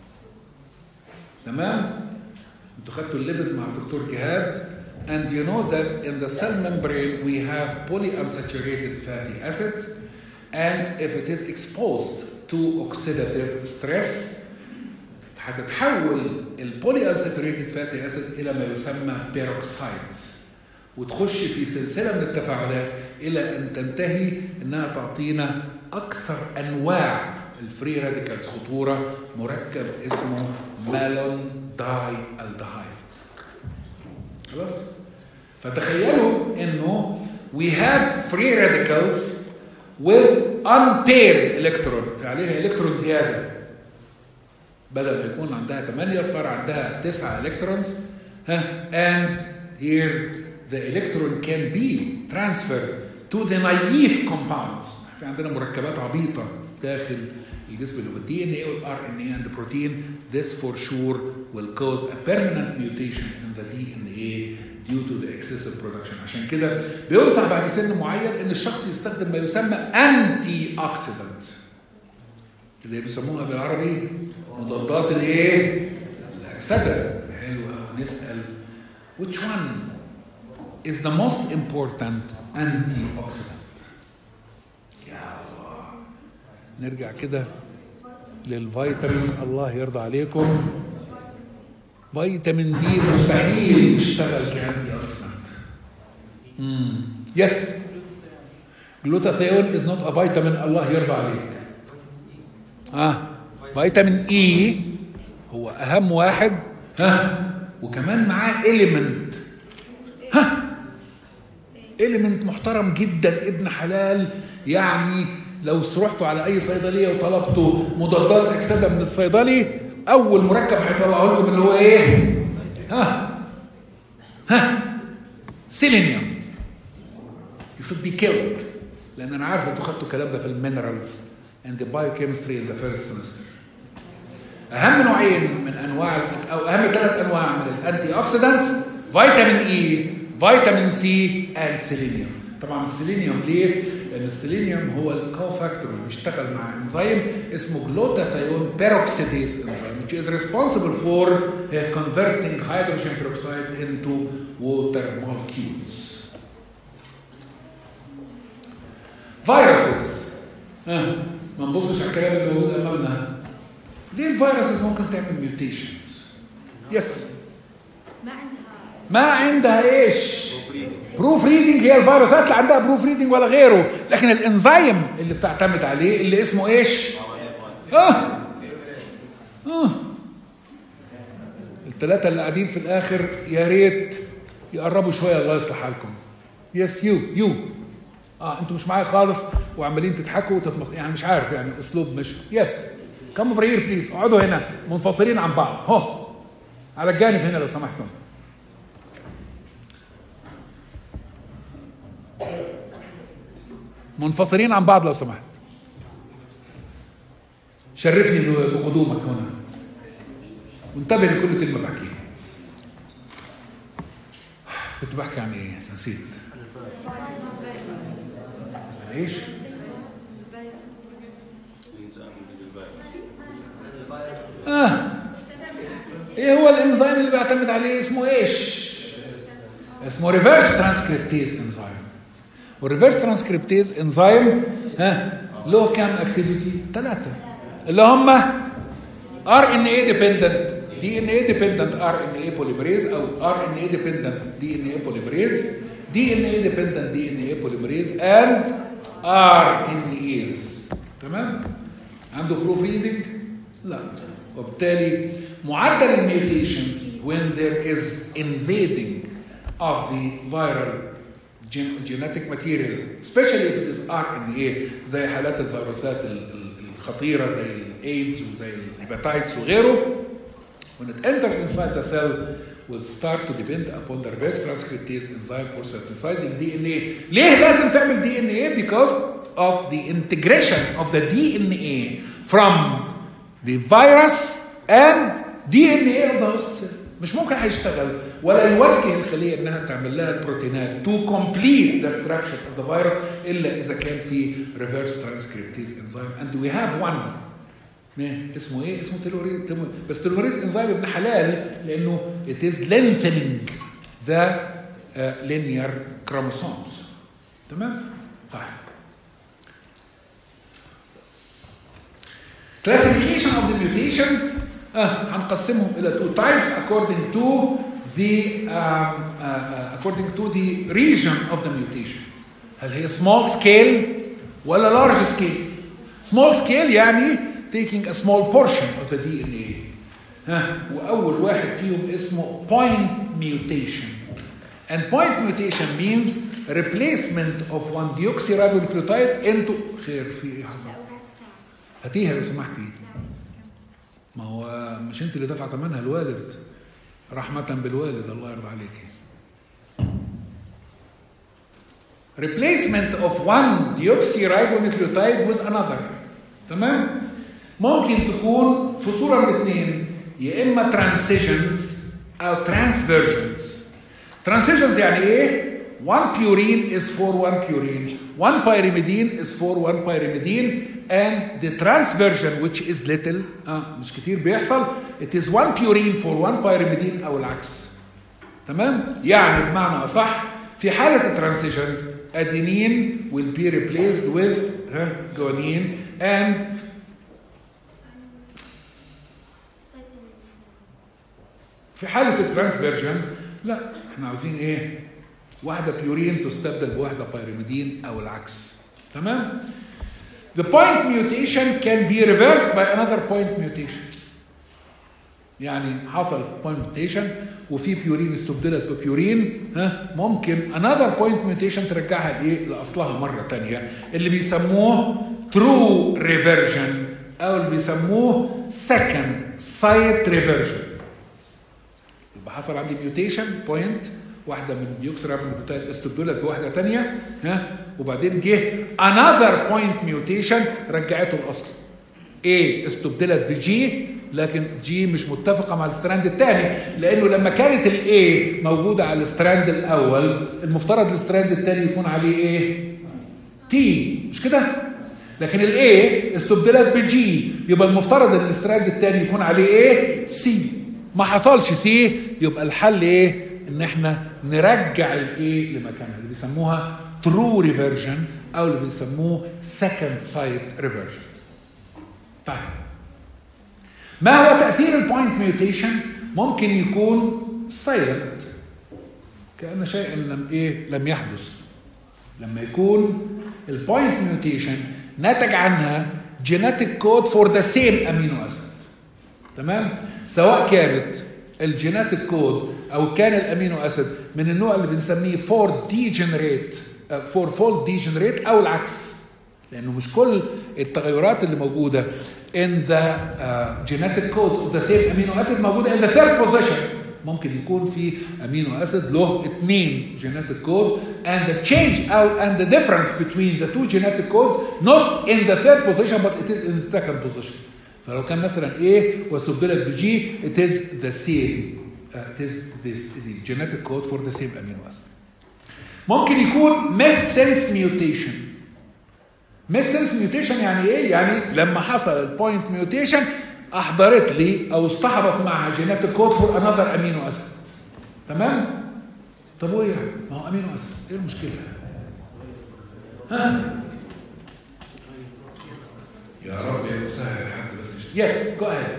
تمام انتوا خدتوا الليبيد مع الدكتور جهاد and you know that in the cell membrane we have polyunsaturated fatty acids and if it is exposed to oxidative stress هتتحول البولي unsaturated fatty acid الى ما يسمى peroxides وتخش في سلسله من التفاعلات الى ان تنتهي انها تعطينا اكثر انواع الفري راديكالز خطوره مركب اسمه مالون داي الدهايد خلاص فتخيلوا انه we have free radicals with unpaired electron عليها الكترون زياده بدل ما يكون عندها 8 صار عندها 9 الكترونز ها and here the electron can be transferred to the naive compounds في عندنا مركبات عبيطه داخل الجسم اللي هو الدي ان اي والار ان اي and the protein this for sure will cause a permanent mutation in the DNA due to the excessive production عشان كده بينصح بعد سن معين ان الشخص يستخدم ما يسمى انتي اوكسيدنت اللي بيسموها بالعربي مضادات الايه؟ الاكسده حلوه نسال which one is the most important antioxidant يا الله نرجع كده للفيتامين الله يرضى عليكم فيتامين دي مستحيل يشتغل كانتي اوكسيدنت يس جلوتاثيون از نوت ا فيتامين الله يرضى عليك اه فيتامين اي هو اهم واحد ها وكمان معاه اليمنت ها اليمنت محترم جدا ابن حلال يعني لو رحتوا على اي صيدليه وطلبتوا مضادات اكسده من الصيدلي اول مركب هيطلعه لكم اللي هو ايه ها ها سيلينيوم you should be killed لان انا عارف انتوا خدتوا الكلام ده في المينرالز and the biochemistry in the first semester اهم نوعين من انواع او اهم ثلاث انواع من الانتي اوكسيدانتس فيتامين اي فيتامين سي اند سيلينيوم طبعا السيلينيوم ليه؟ لان السيلينيوم هو الكوفاكتور اللي بيشتغل مع انزيم اسمه جلوتاثيون بيروكسيديز enzyme which is responsible for uh, converting hydrogen peroxide into water molecules. فيروسز ها ما نبصش على الكلام اللي موجود امامنا ليه الفيروسز ممكن تعمل ميوتيشنز يس ما عندها ما عندها ايش بروف ريدنج هي الفيروسات اللي عندها بروف ريدنج ولا غيره لكن الانزيم اللي بتعتمد عليه اللي اسمه ايش اه اه الثلاثه اللي قاعدين في الاخر يا ريت يقربوا شويه الله يصلح حالكم يس يو يو اه انتوا مش معايا خالص وعمالين تضحكوا وتتمخ... يعني مش عارف يعني اسلوب مش يس كم اوفر هير بليز اقعدوا هنا منفصلين عن بعض هو على الجانب هنا لو سمحتم منفصلين عن بعض لو سمحت شرفني بقدومك هنا وانتبه لكل كلمه بحكيها كنت بحكي عن ايه نسيت عن ايش اه ايه هو الانزيم اللي بيعتمد عليه اسمه ايش اسمه ريفرس ترانسكريبتيز انزيم والريفرس ترانسكريبتيز انزيم ها له كام اكتيفيتي ثلاثه اللي هم ار ان اي ديبندنت دي ان اي ديبندنت ار ان اي بوليمريز او ار ان اي ديبندنت دي ان اي بوليمريز دي ان اي ديبندنت دي ان اي بوليمريز اند ار ان ايز تمام عنده بروف ريدنج لا وبالتالي معدل الميوتيشنز when there is invading of the viral gen- genetic material especially if it is RNA زي حالات الفيروسات ال- ال- الخطيرة زي الايدز وزي الهيباتايتس وغيره when it enters inside the cell will start to depend upon the reverse transcriptase enzyme for synthesizing DNA ليه لازم تعمل DNA because of the integration of the DNA from the virus and DNA of the host cell مش ممكن هيشتغل ولا يوجه الخليه انها تعمل لها البروتينات to complete the structure of the virus الا اذا كان في reverse transcriptase enzyme and we have one مين؟ اسمه ايه؟ اسمه تيلوريز بس تيلوريز انزيم ابن حلال لانه it is lengthening the uh, linear chromosomes تمام؟ طيب classification of the mutations آه هنقسمهم الى two types according to the um, uh, uh, according to the region of the mutation هل هي small scale ولا large scale small scale يعني taking a small portion of the DNA ها واول واحد فيهم اسمه point mutation and point mutation means replacement of 1 deoxyribonucleotide into خير في ايه حصل؟ هاتيها لو سمحتي ما هو مش انت اللي دفع ثمنها الوالد رحمة بالوالد الله يرضى عليكي replacement of one deoxyribonucleotide with another تمام ممكن تكون في صورة من الاثنين يا إما transitions أو transversions transitions يعني إيه؟ one purine is for one purine one pyrimidine is for one pyrimidine and the transversion which is little آه مش كتير بيحصل it is one purine for one pyrimidine أو العكس تمام يعني بمعنى اصح في حاله الترانزيشنز ادينين will be replaced with ها جوانين and في حاله الترانسفيرجن لا احنا عاوزين ايه واحده بيورين تستبدل بواحده بايرميدين او العكس تمام The point mutation can be reversed by another point mutation يعني حصل بوينت ميوتيشن وفي بيورين استبدلت ببيورين ها ممكن another point mutation ترجعها لايه؟ لاصلها مره ثانيه اللي بيسموه true reversion او اللي بيسموه second site reversion يبقى حصل عندي ميوتيشن بوينت واحده من ديوكسيرابونوكليوتايد استبدلت بواحده ثانيه ها وبعدين جه another point mutation رجعته الاصل A استبدلت بجي لكن جي مش متفقة مع الستراند الثاني لأنه لما كانت الاي موجودة على الستراند الأول المفترض الستراند الثاني يكون عليه ايه؟ تي مش كده؟ لكن الاي استبدلت بجي يبقى المفترض ان الستراند الثاني يكون عليه ايه؟ سي ما حصلش سي يبقى الحل ايه؟ ان احنا نرجع الاي لمكانها اللي بيسموها ترو ريفرجن او اللي بيسموه سكند سايت ريفرجن طيب ما هو تأثير البوينت ميوتيشن؟ ممكن يكون سايلنت كأن شيء لم ايه لم يحدث لما يكون البوينت ميوتيشن نتج عنها جيناتيك كود فور ذا سيم امينو اسيد تمام سواء كانت الجيناتيك كود او كان الامينو اسيد من النوع اللي بنسميه فور ديجنريت فور فولد ديجنريت او العكس لانه مش كل التغيرات اللي موجوده in the uh, genetic codes of the same amino acid موجوده in the third position ممكن يكون في امينو اسيد له اثنين genetic code and the change out and the difference between the two genetic codes not in the third position but it is in the second position فلو كان مثلا A واستبدلت ب G it is the same uh, it is this the genetic code for the same amino acid ممكن يكون missense mutation ميسنس ميوتيشن يعني ايه؟ يعني لما حصل البوينت ميوتيشن احضرت لي او اصطحبت معها جيناتيك كود فور انذر امينو اسيد تمام؟ طب وايه يعني؟ ما هو امينو اسيد ايه المشكله؟ ها؟ يا رب يا مسهل حد بس يس جو اهيد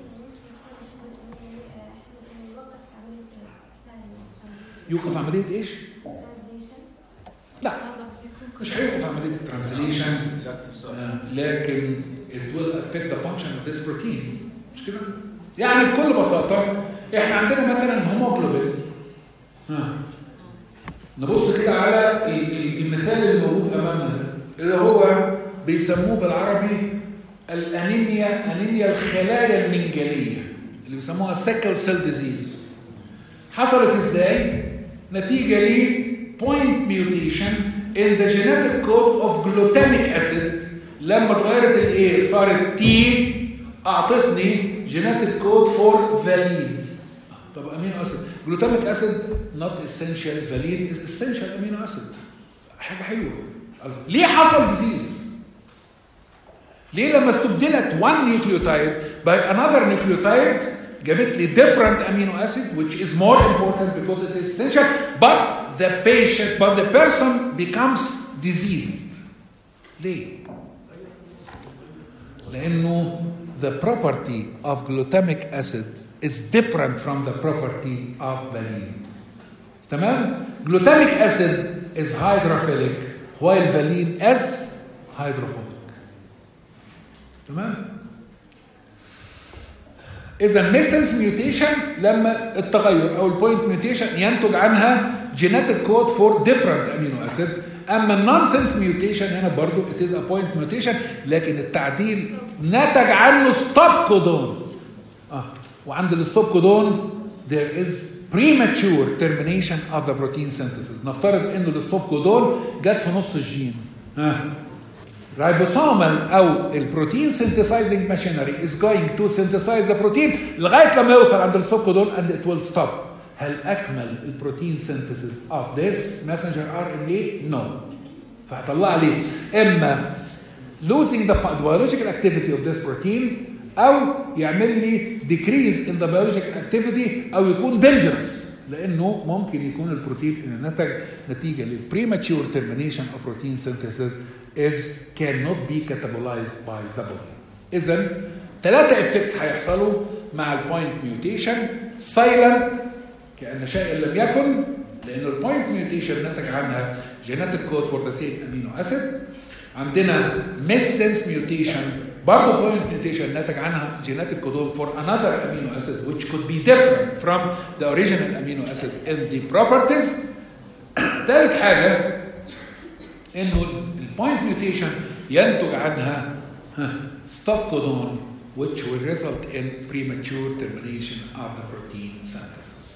يوقف عمليه ايش؟ لا مش هيوقف عمليه الترانسليشن لكن it will affect the function of this protein مش كده؟ يعني بكل بساطه احنا عندنا مثلا الهيموجلوبين ها نبص كده على المثال اللي موجود امامنا ده اللي هو بيسموه بالعربي الانيميا انيميا الخلايا المنجليه اللي بيسموها سيكل سيل ديزيز حصلت ازاي؟ نتيجه ل point mutation in the genetic code of glutamic acid لما اتغيرت الايه صارت تي اعطتني genetic code for valine طب امينو اسيد glutamic acid not essential valine is essential amino acid حاجه حلوه ليه حصل ديزيز ليه لما استبدلت one nucleotide by another nucleotide جابت لي different amino acid which is more important because it is essential but the patient but the person becomes diseased ليه لانه the property of glutamic acid is different from the property of valine تمام glutamic acid is hydrophilic while valine is hydrophobic تمام اذا ميسنس ميوتيشن لما التغير او البوينت ميوتيشن ينتج عنها genetic code for different amino acid اما النونسنس ميوتيشن هنا برضو it is a point mutation لكن التعديل نتج عنه ستوب كودون اه وعند الستوب كودون there is premature termination of the protein synthesis نفترض انه الستوب كودون جت في نص الجين ها ribosomal او البروتين synthesizing machinery is going to synthesize the protein لغايه لما يوصل عند الستوب كودون and it will stop هل اكمل البروتين synthesis of this messenger RNA? No. فهطلع لي اما losing the fi- biological activity of this protein او يعمل لي decrease in the biological activity او يكون dangerous لانه ممكن يكون البروتين اللي نتج نتيجه للبريماتشور termination of protein synthesis is cannot be catabolized by the body. اذا ثلاثه افكتس هيحصلوا مع البوينت ميوتيشن سايلنت كان شيئا لم يكن لانه البوينت ميوتيشن نتج عنها جينيتك كود فور ذا سيم امينو اسيد عندنا ميس سنس ميوتيشن برضه بوينت ميوتيشن نتج عنها جينيتك كودون فور another amino acid which could be different from the original amino acid in the properties ثالث حاجه انه البوينت ميوتيشن ينتج عنها ستوب كودون which will result in premature termination of the protein synthesis.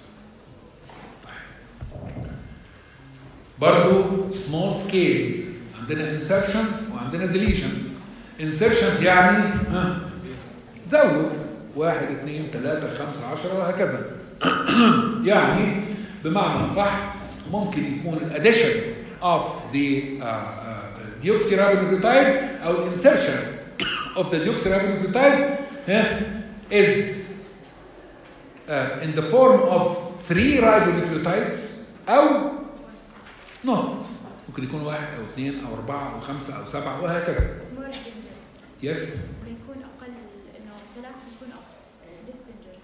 برضو small scale عندنا insertions وعندنا deletions insertions يعني ها زود واحد اثنين ثلاثة خمسة عشرة وهكذا يعني بمعنى صح ممكن يكون الاديشن of the uh, uh, deoxyribonucleotide او insertion of the deoxyribonucleotide ها, is uh, in the form of three ribonucleotides او not ممكن يكون واحد او اثنين او اربعه او خمسه او سبعه وهكذا سمول دينجرس يس بيكون اقل انه ثلاث بيكون ليس دينجرس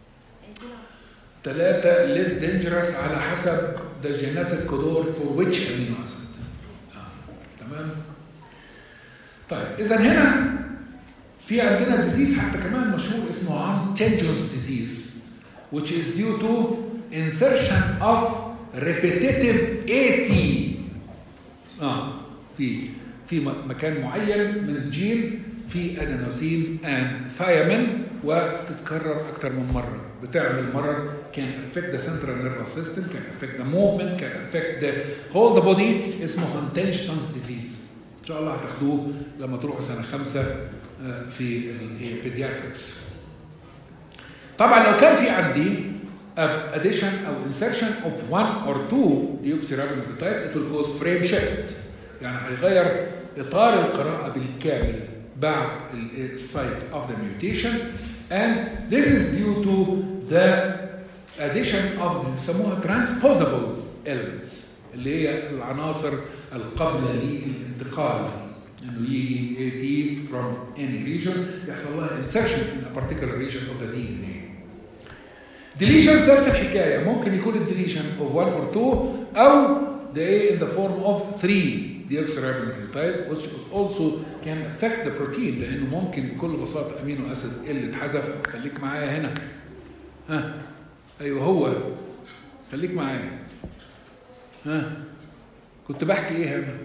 يعني ثلاث ثلاثة less dangerous على حسب the genetic code for which amino acid. آه. تمام؟ طيب إذا هنا في عندنا ديزيز حتى كمان مشهور اسمه Huntington's disease which is due to insertion of repetitive AT اه في في م- مكان معين من الجين في ادينوسين اند ثايامين وتتكرر اكتر من مره بتعمل مرض كان affect the central nervous system can affect the movement can affect the whole the body اسمه Huntington's disease ان شاء الله هتاخدوه لما تروحوا سنه خمسه آه، في البيدياتريكس طبعا لو كان في عندي uh, addition او insertion of one or two deoxyribonucleotides it will cause frame shift يعني هيغير اطار القراءه بالكامل بعد السايت of the mutation and this is due to the addition of اللي بيسموها transposable elements اللي هي العناصر القابله للانتقال انه يجي AT from any region يحصل لها insertion in a particular region of the DNA deletions نفس الحكايه ممكن يكون الديليشن of one or two او the A in the form of three deoxyribonucleotide which also can affect the protein لانه ممكن بكل بساطه امينو اسيد اللي اتحذف خليك معايا هنا ها ايوه هو خليك معايا ها كنت بحكي ايه هنا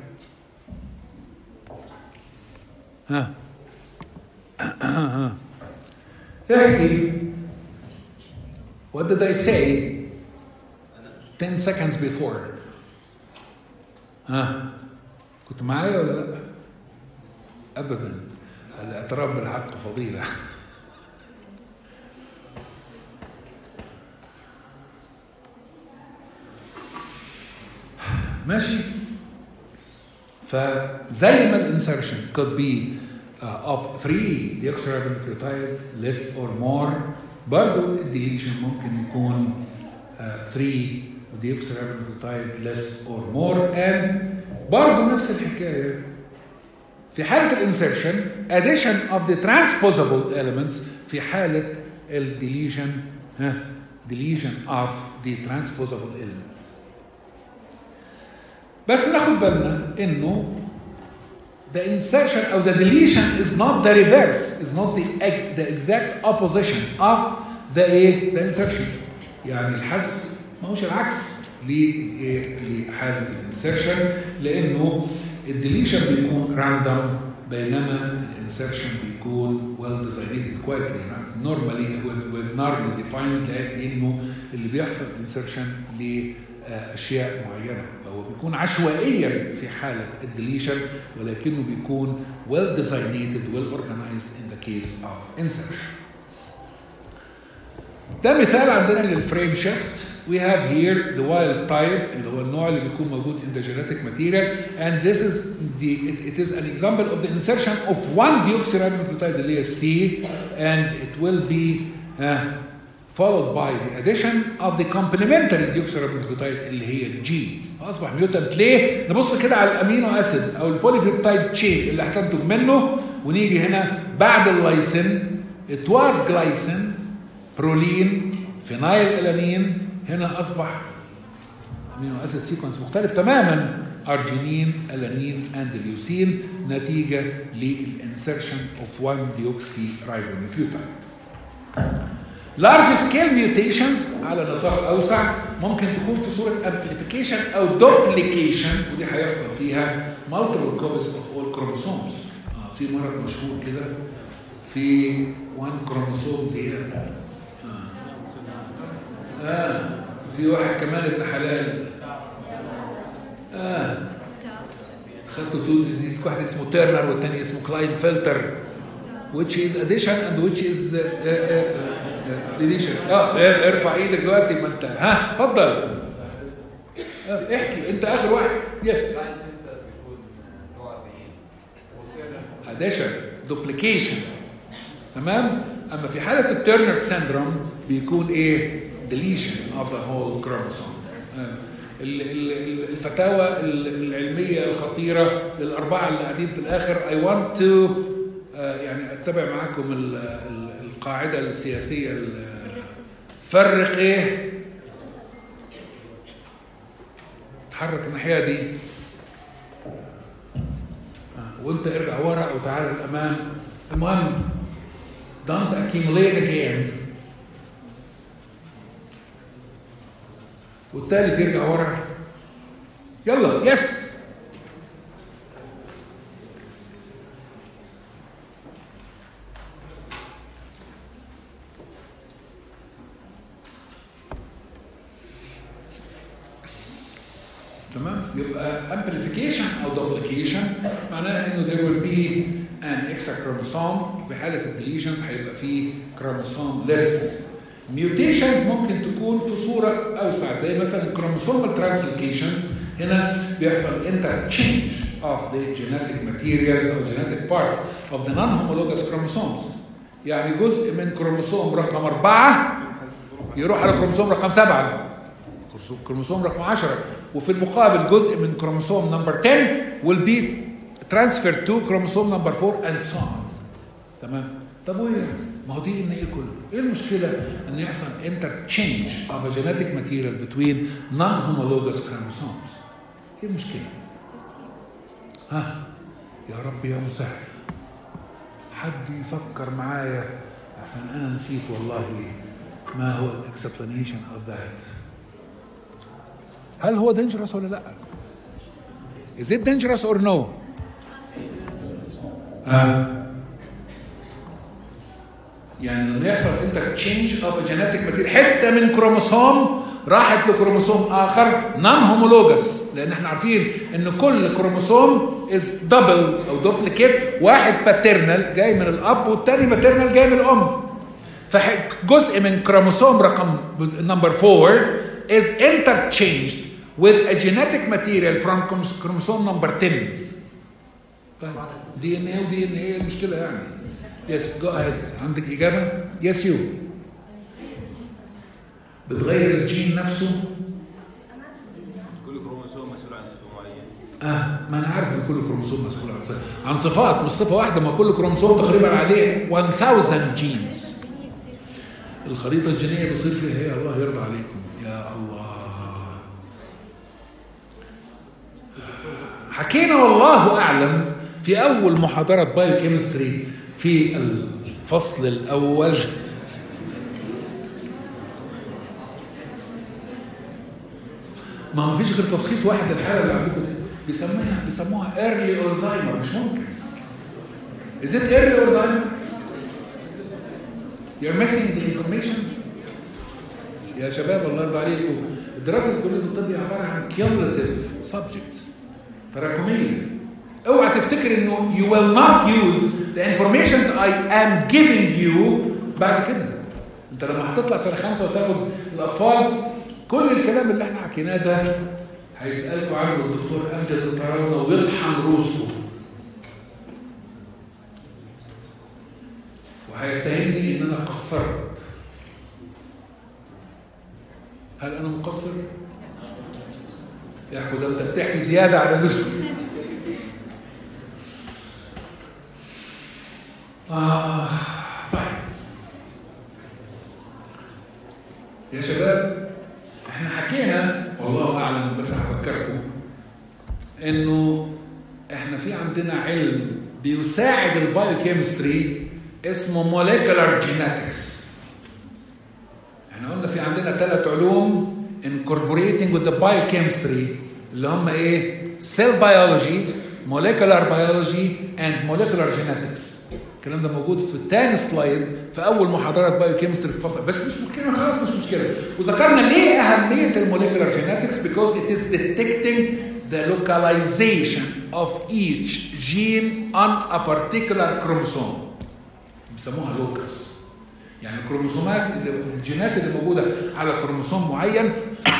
ها احكي What did I say 10 seconds before? ها كنت معايا ولا لا؟ ابدا الاعتراف بالحق فضيله ماشي فزي ما الانسرشن could be uh, of three deoxyribonucleotides less or more برضو الديليشن ممكن يكون uh, three deoxyribonucleotide less or more and برضو نفس الحكاية في حالة الانسرشن addition of the transposable elements في حالة الديليشن ها deletion of the transposable elements بس ناخد بالنا انه the insertion or the deletion is not the reverse is not the ex- the exact opposition of the ايه the insertion يعني الحذف ما هوش العكس لإيه؟ لحاله الانسرشن لانه الديليشن بيكون راندوم بينما الانسرشن بيكون ويل ديزاينيتد كويتلي نورمالي نورمالي ديفايند لانه اللي بيحصل انسرشن لاشياء معينه فهو بيكون عشوائيا في حاله الديليشن ولكنه بيكون well designated well organized in the case of insertion ده مثال عندنا للفريم شيفت we have here the wild type اللي هو النوع اللي بيكون موجود in the genetic material and this is the it, it is an example of the insertion of one deoxyribonucleotide اللي هي C and it will be uh, followed by the addition of the complementary deoxyribonucleotide اللي هي G اصبح ميوتنت ليه؟ نبص كده على الامينو اسيد او البوليبيبتايد تشين اللي هتنتج منه ونيجي هنا بعد اللايسين it was glycine برولين فينايل الانين هنا اصبح امينو اسيد سيكونس مختلف تماما ارجينين الانين اند ليوسين نتيجه للانسرشن اوف 1 ديوكسي رايبونيوكليوتايد لارج سكيل ميوتيشنز على نطاق اوسع ممكن تكون في صوره امبليفيكيشن او دوبليكيشن ودي هيحصل فيها multiple copies of all chromosomes آه في مرض مشهور كده في 1 كروموسوم زياده آه في واحد كمان ابن حلال اه خدته تو ديزيز واحد اسمه تيرنر والتاني اسمه كلاين فلتر which is addition and which is uh, uh, uh, deletion اه ارفع ايدك دلوقتي ما انت ها اتفضل آه احكي انت اخر واحد يس addition duplication تمام اما في حاله التيرنر سيندروم بيكون ايه deletion of the whole chromosome الفتاوى العلمية الخطيرة للأربعة اللي قاعدين في الآخر I want to يعني أتبع معاكم القاعدة السياسية فرق إيه تحرك الناحية دي وانت ارجع ورا او تعال الامام المهم don't accumulate again والثالث يرجع ورا يلا يس تمام يبقى amplification او duplication معناها انه there will be an extra chromosome في حاله الديليشنز هيبقى فيه chromosome less ميوتيشنز ممكن تكون في صوره اوسع زي مثلا كروموسومال ترانسلوكيشنز هنا بيحصل انترتشينج of the genetic material او genetic parts of the non-homologous chromosomes يعني جزء من كروموسوم رقم أربعة يروح على كروموسوم رقم سبعة كروموسوم رقم 10 وفي المقابل جزء من كروموسوم نمبر 10 will be transferred to chromosome number 4 and so on تمام طب وايه ما هو دي ان ايه كله ايه المشكله ان يحصل interchange of a genetic material between non-homologous chromosomes ايه المشكله ها يا رب يا مسهل حد يفكر معايا عشان انا نسيت والله ما هو الاكسبلانيشن اوف ذات هل هو dangerous ولا لا is it dangerous or no آه. يعني لما يحصل interchange of a genetic material حته من كروموسوم راحت لكروموسوم اخر نون هومولوجس لان احنا عارفين ان كل كروموسوم از دبل او دوبليكيت واحد باترنال جاي من الاب والتاني ماترنال جاي من الام فجزء من كروموسوم رقم نمبر 4 is interchanged with a genetic material from chromosome number 10 طيب دي ان ايه ودي ان ايه المشكله يعني يس جو اهيد عندك اجابه يس يو بتغير الجين نفسه كل كروموسوم مسؤول عن صفه معينه اه ما انا عارف ان كل كروموسوم مسؤول عن صفه عن صفات مش صفه واحده ما كل كروموسوم تقريبا عليه 1000 جينز الخريطه الجينيه بيصير فيها ايه الله يرضى عليكم يا الله حكينا والله اعلم في اول محاضره بايو كيمستري في الفصل الاول ما هو مفيش غير تشخيص واحد للحاله اللي عندكم دي بيسموها بيسموها ايرلي اولزهايمر مش ممكن Is it early Alzheimer? You're missing the information. يا شباب الله يرضى عليكم الدراسة في كلية الطب هي عبارة عن cumulative subjects تراكمية اوعى تفتكر انه you will not use the information I am giving you بعد كده انت لما هتطلع سنة خمسة وتاخد الأطفال كل الكلام اللي احنا حكيناه ده هيسألكوا عنه الدكتور أمجد الطراونة ويطحن روسكم وهيتهمني ان انا قصرت هل انا مقصر يا حكو ده انت بتحكي زياده عن اللزوم آه طيب يا شباب احنا حكينا والله اعلم بس هفكركم انه احنا في عندنا علم بيساعد البايوكيمستري اسمه موليكولار جينetics احنا قلنا في عندنا ثلاث علوم incorporating with the biochemistry اللي هم ايه cell biology molecular biology and molecular genetics الكلام ده موجود في تاني سلايد في اول محاضره بايوكيمستري في الفصل بس مش مشكله خلاص مش مشكله وذكرنا ليه اهميه الموليكولار جينetics because it is detecting the localization of each gene on a particular chromosome بيسموها لوكس يعني الكروموسومات اللي الجينات اللي موجوده على كروموسوم معين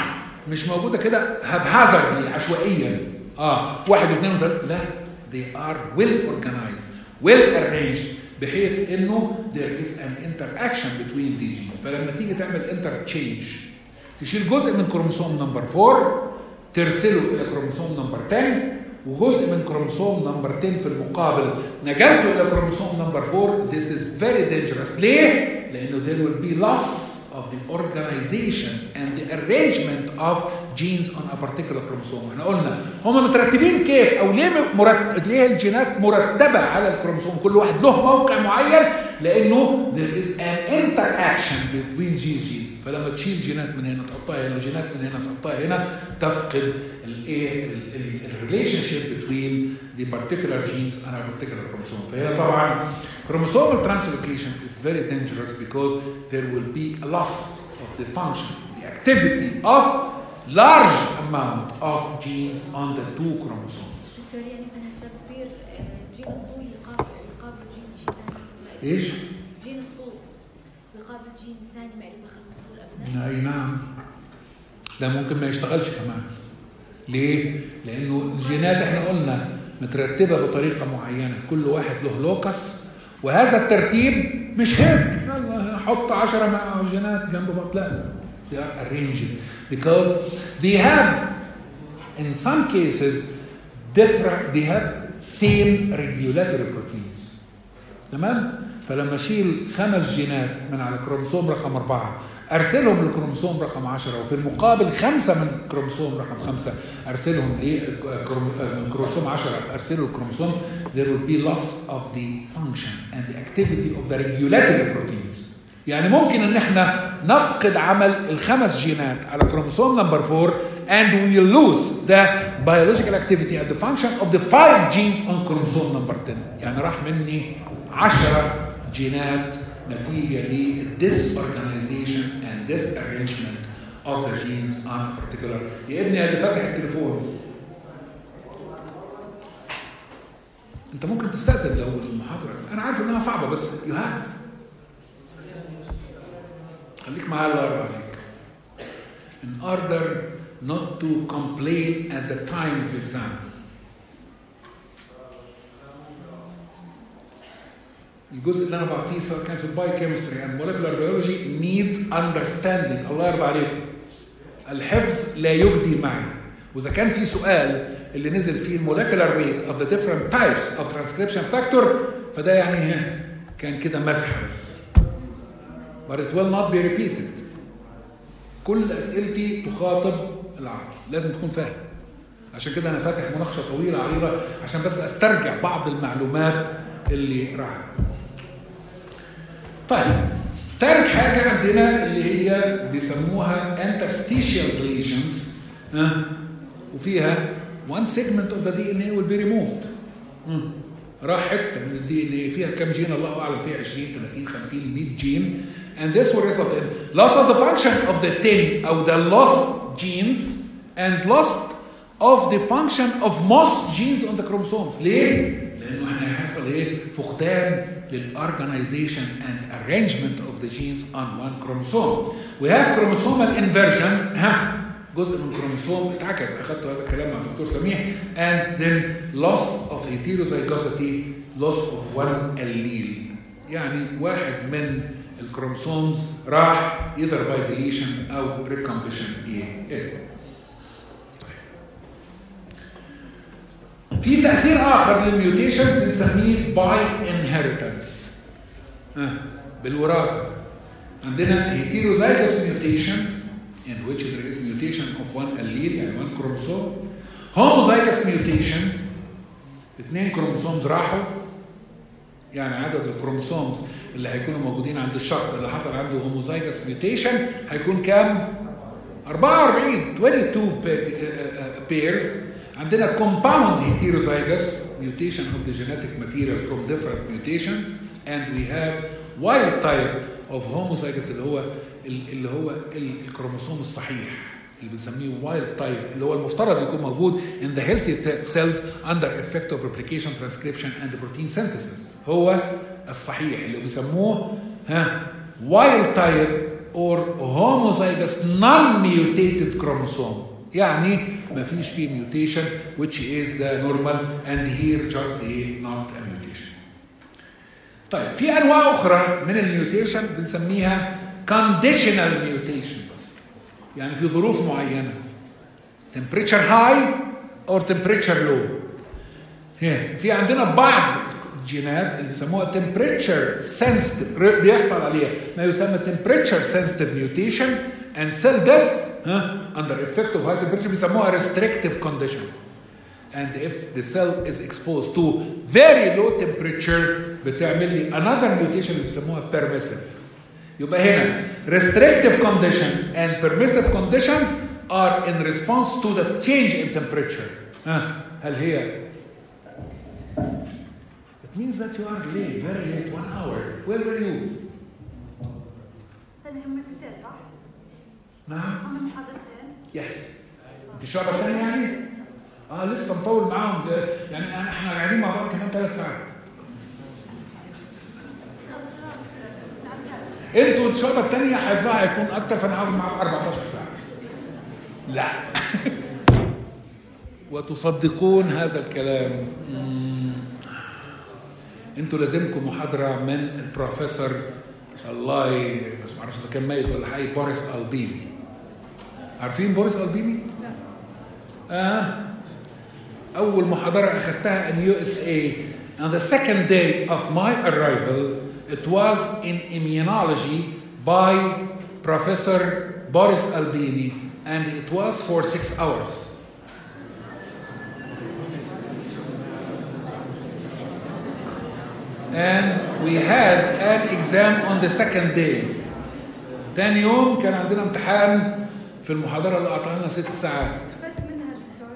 مش موجوده كده هبهازردلي عشوائيا اه واحد واثنين وثلاثه لا they are well organized well arranged بحيث انه there is an interaction between these genes فلما تيجي تعمل interchange تشيل جزء من كروموسوم نمبر 4 ترسله الى كروموسوم نمبر 10 وجزء من كروموسوم نمبر 10 في المقابل نقلته الى كروموسوم نمبر 4 this is very dangerous ليه؟ لانه there will be loss of the organization and the arrangement of genes on a particular chromosome احنا قلنا هم مترتبين كيف او ليه مرتب ليه الجينات مرتبه على الكروموسوم كل واحد له موقع معين لانه there is an interaction between these genes فلما تشيل جينات من هنا تحطها هنا وجينات من هنا تحطها هنا تفقد الايه الريليشن شيب بين the particular genes on a particular chromosome فهي طبعا chromosomal translocation is very dangerous because there will be a loss of the function the activity of large amount of genes on the two chromosomes دكتور يعني مثلا هسه بصير آه، جين الطول يقابل يقابل جين شيء ثاني ايش؟ جين الطول يقابل جين ثاني ما له دخل بالطول ابدا اي نعم ده ممكن ما يشتغلش كمان ليه؟ لانه الجينات احنا قلنا مترتبه بطريقه معينه كل واحد له لوكس وهذا الترتيب مش هيك يلا حط 10 مع جينات جنب بعض لا they are arranged because they have in some cases different they have same regulatory proteins تمام فلما اشيل خمس جينات من على كروموسوم رقم أربعة ارسلهم لكروموسوم رقم 10 وفي المقابل خمسه من كروموسوم رقم خمسه ارسلهم من كروموسوم 10 ارسله الكروموسوم there will be loss of the function and the activity of the regulatory proteins يعني ممكن ان احنا نفقد عمل الخمس جينات على كروموسوم نمبر 4 and we will lose the biological activity and the function of the five genes on chromosome number 10 يعني راح مني 10 جينات نتيجة للdisorganization and disarrangement of the genes on a particular يا ابني اللي فاتح التليفون انت ممكن تستأذن لو المحاضرة انا عارف انها صعبة بس you have خليك معايا الله يرضى عليك in order not to complain at the time of exam الجزء اللي انا بعطيه سواء كان في الباي كيمستري اند مولكيولار بيولوجي نيدز اندرستاندينج الله يرضى عليكم الحفظ لا يجدي معي واذا كان في سؤال اللي نزل فيه المولكيولار ويت اوف ذا ديفرنت تايبس اوف ترانسكريبشن فاكتور فده يعني كان كده مسح بس but it will not be repeated كل اسئلتي تخاطب العقل لازم تكون فاهم عشان كده انا فاتح مناقشه طويله عريضه عشان بس استرجع بعض المعلومات اللي راحت طيب ثالث حاجة عندنا اللي هي بيسموها interstitial deletions ها وفيها one segment of the DNA will be removed مم. راح حته من الدي ان اي فيها كم جين الله اعلم فيها 20 30 50 100 جين and this will result in loss of the function of the 10 او the lost genes and loss of the function of most genes on the chromosomes ليه؟ لانه احنا هيحصل ايه؟ فقدان للorganization and arrangement of the genes on one chromosome. We have chromosomal inversions ها جزء من الكروموسوم اتعكس اخذت هذا الكلام مع الدكتور سميح and then loss of heterozygosity loss of one allele يعني واحد من الكروموسومز راح either by deletion او recomposition ايه في تأثير آخر للميوتيشن بنسميه باي انهيرتنس بالوراثة عندنا heterozygous mutation in which there is mutation of one allele يعني one chromosome homozygous mutation اثنين كروموسومز راحوا يعني عدد الكروموسومز اللي هيكونوا موجودين عند الشخص اللي حصل عنده هوموزايجس ميوتيشن هيكون كام 44 22 pairs عندنا compound heterozygous mutation of the genetic material from different mutations and we have wild type of homozygous اللي هو اللي هو الكروموسوم الصحيح اللي بنسميه wild type اللي هو المفترض يكون موجود in the healthy cells under effect of replication transcription and protein synthesis هو الصحيح اللي بيسموه ها wild type or homozygous non-mutated chromosome يعني ما فيش فيه mutation which is the normal and here just a not a mutation طيب في انواع اخرى من الميوتيشن بنسميها conditional mutations يعني في ظروف معينه temperature high or temperature low في عندنا بعض الجينات اللي بيسموها temperature sensitive بيحصل عليها ما يسمى temperature sensitive mutation and cell death ها under effect of high temperature بيسموها restrictive condition and if the cell is exposed to very low temperature بتعمل لي another mutation اللي بيسموها permissive يبقى هنا restrictive condition and permissive conditions are in response to the change in temperature ها هل هي It means that you are late, very late, one hour. Where were you? استنى هم كتير صح؟ نعم هم محاضرتين يس انت الشعبة الثانية يعني؟ اه لسه مطول معاهم ده يعني أنا- احنا قاعدين مع بعض كمان ثلاث ساعات انتوا الشعبة الثانية حظها هيكون اكتر فانا هقعد معاكم 14 ساعة لا وتصدقون هذا الكلام مم. انتوا لازمكم محاضرة من البروفيسور الله ي- بس ما اعرفش اذا كان ميت ولا حي بوريس البيني عارفين بوريس البيني؟ اه اول محاضرة اخذتها in USA and the second day of my arrival it was in immunology by Professor Boris Albini and it was for six hours and we had an exam on the second day تاني يوم كان عندنا امتحان في المحاضرة اللي أعطاها لنا ست ساعات استفدت منها الدكتور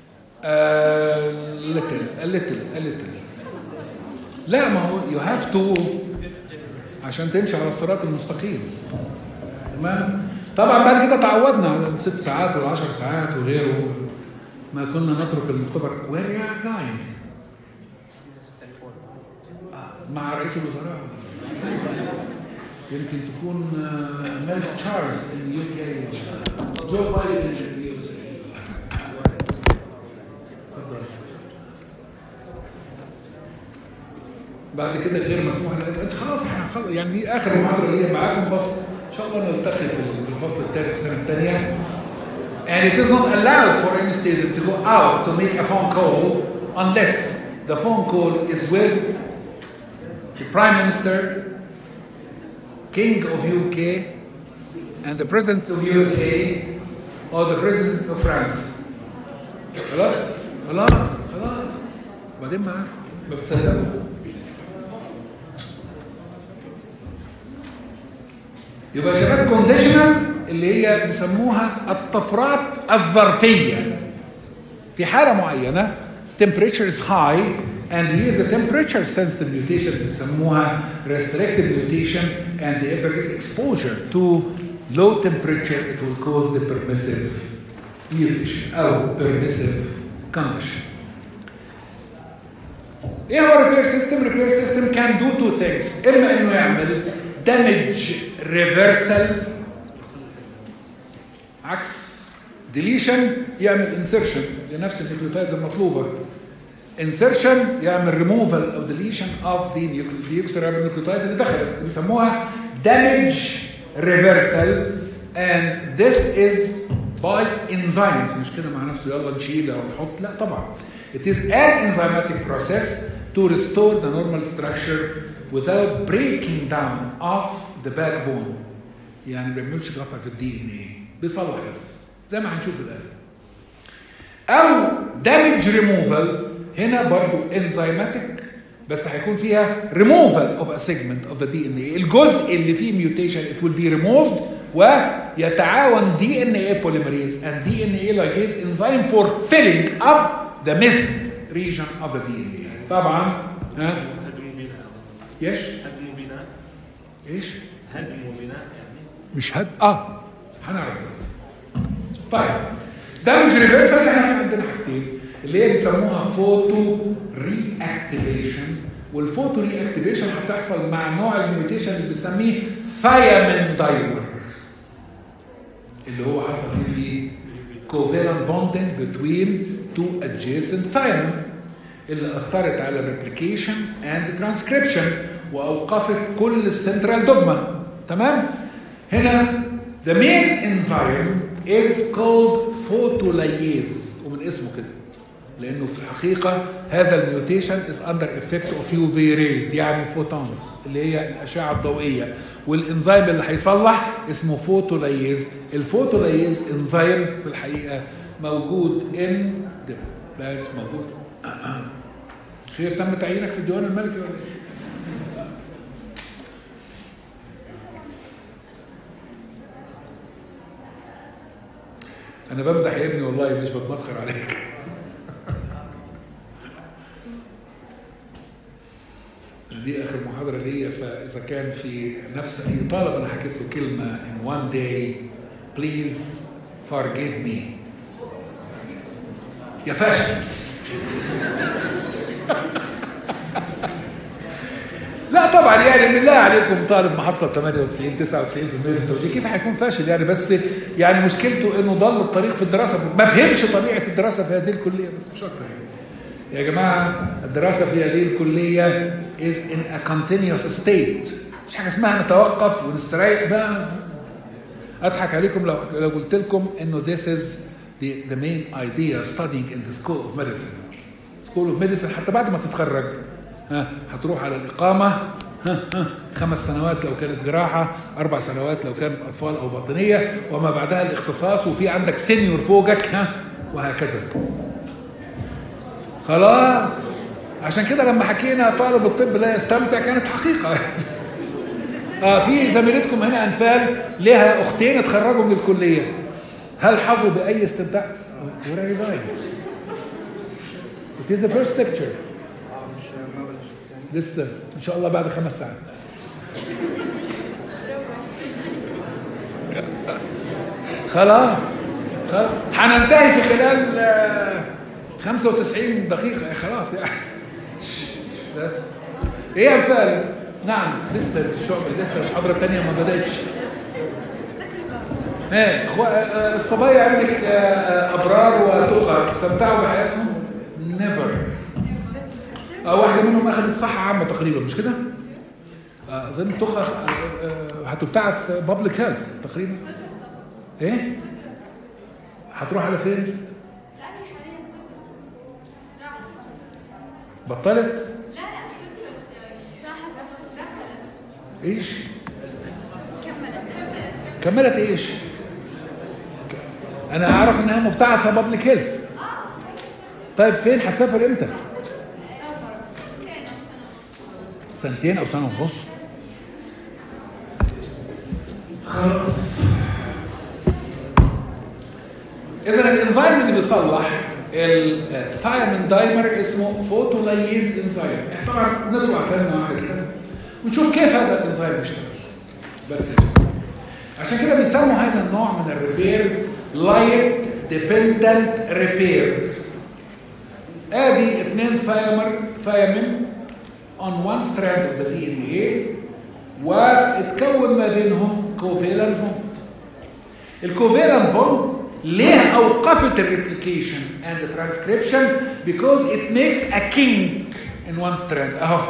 a little a little a little لا ما هو you have to عشان تمشي على الصراط المستقيم تمام طبعا بعد كده تعودنا على الست ساعات والعشر ساعات وغيره ما كنا نترك المختبر where you are going آه، مع رئيس الوزراء يمكن تكون آه، ملك تشارلز in UK جو بايدن in USA اتفضل. بعد كده غير مسموح لنا انت خلاص احنا خلاص يعني دي اخر محاضره ليا معاكم بس ان شاء الله نلتقي في في الفصل الثالث السنه الثانيه and it is not allowed for any student to go out to make a phone call unless the phone call is with the prime minister king of UK and the president of USA or the president of France خلاص خلاص خلاص بعدين معاكم ما بتصدقوا يبقى يا شباب كونديشنال اللي هي بيسموها الطفرات الظرفيه في حاله معينه temperature is high and here the temperature sensitive mutation اللي بيسموها restricted mutation and if there is exposure to low temperature it will cause the permissive mutation او permissive condition ايه هو ريبير سيستم؟ ريبير سيستم كان دو تو ثينجز اما انه يعمل دامج ريفرسال عكس ديليشن يعمل انسرشن لنفس النيوكليوتايدز المطلوبه انسرشن يعمل ريموفال او ديليشن اوف ذا ديوكسيرابونيوكليوتايد اللي دخلت بيسموها دامج ريفرسال and this is by enzymes مش كده مع نفسه يلا نشيل او نحط لا طبعا it is an enzymatic process to restore the normal structure without breaking down of the backbone يعني ما بيعملش قطع في الدي ان ايه بيصلح بس زي ما هنشوف الان او damage removal هنا برضو enzymatic بس هيكون فيها removal of a segment of the DNA الجزء اللي فيه mutation it will be removed ويتعاون DNA polymerase and DNA ligase enzyme for filling up the missed region of the DNA طبعا ها هدم بناء ايش هدم بناء ايش هدم بناء يعني مش هد اه هنعرف دلوقتي طيب دامج ريفرسال احنا في عندنا حاجتين اللي هي بيسموها فوتو ري اكتيفيشن والفوتو ري اكتيفيشن هتحصل مع نوع الميوتيشن اللي بنسميه ثايامين دايمر اللي هو حصل ايه فيه covalent bonding between two adjacent thiamine اللي اثرت على الريبليكيشن اند ترانسكريبشن واوقفت كل السنترال دوجما تمام هنا the main enzyme is called photolyase ومن اسمه كده لانه في الحقيقه هذا الميوتيشن is under effect of UV rays يعني فوتونز اللي هي الاشعه الضوئيه والانزيم اللي هيصلح اسمه فوتولايز الفوتولايز انزيم في الحقيقه موجود ان لا مش موجود خير تم تعيينك في الديوان الملكي ولا ايه؟ انا بمزح يا ابني والله مش بتمسخر عليك دي اخر محاضره ليا فاذا كان في نفس اي طالب انا حكيت له كلمه in one day please forgive me يا فاشل لا طبعا يعني بالله عليكم طالب محصل 98 99% في التوجيه كيف هيكون فاشل يعني بس يعني مشكلته انه ضل الطريق في الدراسه ما فهمش طبيعه الدراسه في هذه الكليه بس مش اكتر يعني يا جماعه الدراسه في هذه الكليه is in a continuous state مش حاجه اسمها نتوقف ونستريح بقى اضحك عليكم لو لو قلت لكم انه this is the, the main idea of studying in the school of medicine school of medicine حتى بعد ما تتخرج ها هتروح على الإقامة ها ها خمس سنوات لو كانت جراحة أربع سنوات لو كانت أطفال أو باطنية وما بعدها الاختصاص وفي عندك سينيور فوقك ها وهكذا خلاص عشان كده لما حكينا طالب الطب لا يستمتع كانت حقيقة اه في زميلتكم هنا انفال لها اختين اتخرجوا من الكليه هل حظوا باي استمتاع؟ What are you buying? It is the first picture. لسه ان شاء الله بعد خمس ساعات خلاص خلاص هننتهي في خلال آه، 95 دقيقة خلاص يعني بس ايه يا الفال نعم لسه الشعب لسه المحاضرة الثانية ما بدأتش ايه إخوة- آه، الصبايا عندك آه، آه، ابرار وتقى استمتعوا بحياتهم؟ نيفر آه واحدة منهم أخذت صحة عامة تقريبا مش كده؟ آه، أظن تقى آه، آه، هتبتعث بابليك هيلث تقريبا إيه؟ هتروح على فين؟ بطلت؟ ايش؟ كملت ايش؟ انا اعرف انها مبتعثه بابليك هيلث طيب فين هتسافر امتى؟ سنتين او سنه ونص خلاص اذا الانزيم اللي بيصلح الثايمين دايمر اسمه فوتوليز انزيم احنا طبعا نطلع سنه واحده كده ونشوف كيف هذا الانزيم بيشتغل بس كده. عشان كده بيسموا هذا النوع من الريبير لايت ديبندنت ريبير ادي اثنين ثايمر ثايمين on one strand of the DNA واتكون ما بينهم covalent bond الكوفيلنت بوند ليه اوقفت الريبليكيشن اند الترانسكريبشن because it makes a kink in one strand اهو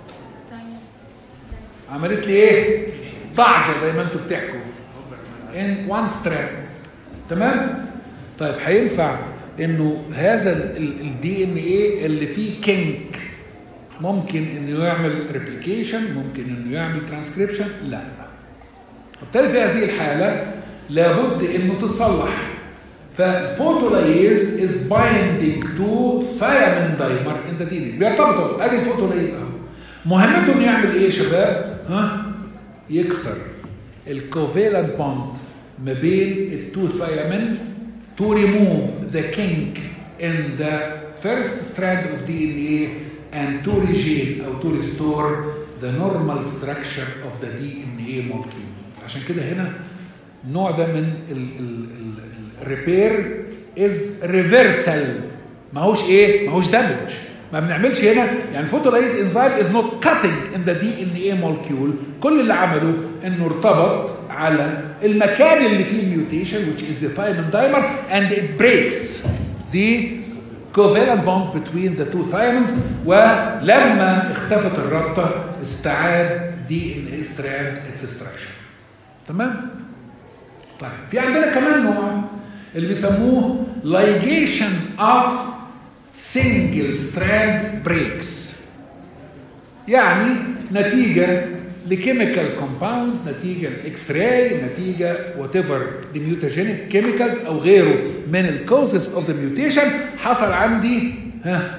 عملت لي ايه ضعجه زي ما انتم بتحكوا in one strand تمام طيب هينفع انه هذا الدي ان ايه اللي فيه كينك ممكن انه يعمل ريبليكيشن ممكن انه يعمل ترانسكريبشن لا وبالتالي في هذه الحاله لابد انه تتصلح فالفوتوليز از بايندينج تو ثايامين دايمر ان ذا دي بيرتبطوا ادي الفوتوليز اهو مهمته انه يعمل ايه يا شباب ها يكسر الكوفيلنت بوند ما بين التو ثايامين to remove the kink in the first strand of DNA and to regain أو to restore the normal structure of the DNA molecule عشان كده هنا النوع ده من الريبير از ريفرسال ما هوش ايه ما هوش دامج ما بنعملش هنا يعني فوتولايز انزيم از نوت كاتنج ان ذا دي ان اي مولكيول كل اللي عمله انه ارتبط على المكان اللي فيه الميوتيشن which is the thymine dimer and it breaks the covalent bond between the two thymines ولما اختفت الرابطه استعاد دي ان اي ستراند its structure تمام طيب في عندنا كمان نوع اللي بيسموه ligation of single strand breaks يعني نتيجة لكيميكال كومباوند نتيجة الاكس راي نتيجة وات ايفر لميوتاجينيك كيميكالز او غيره من الكوزز اوف ذا ميوتيشن حصل عندي ها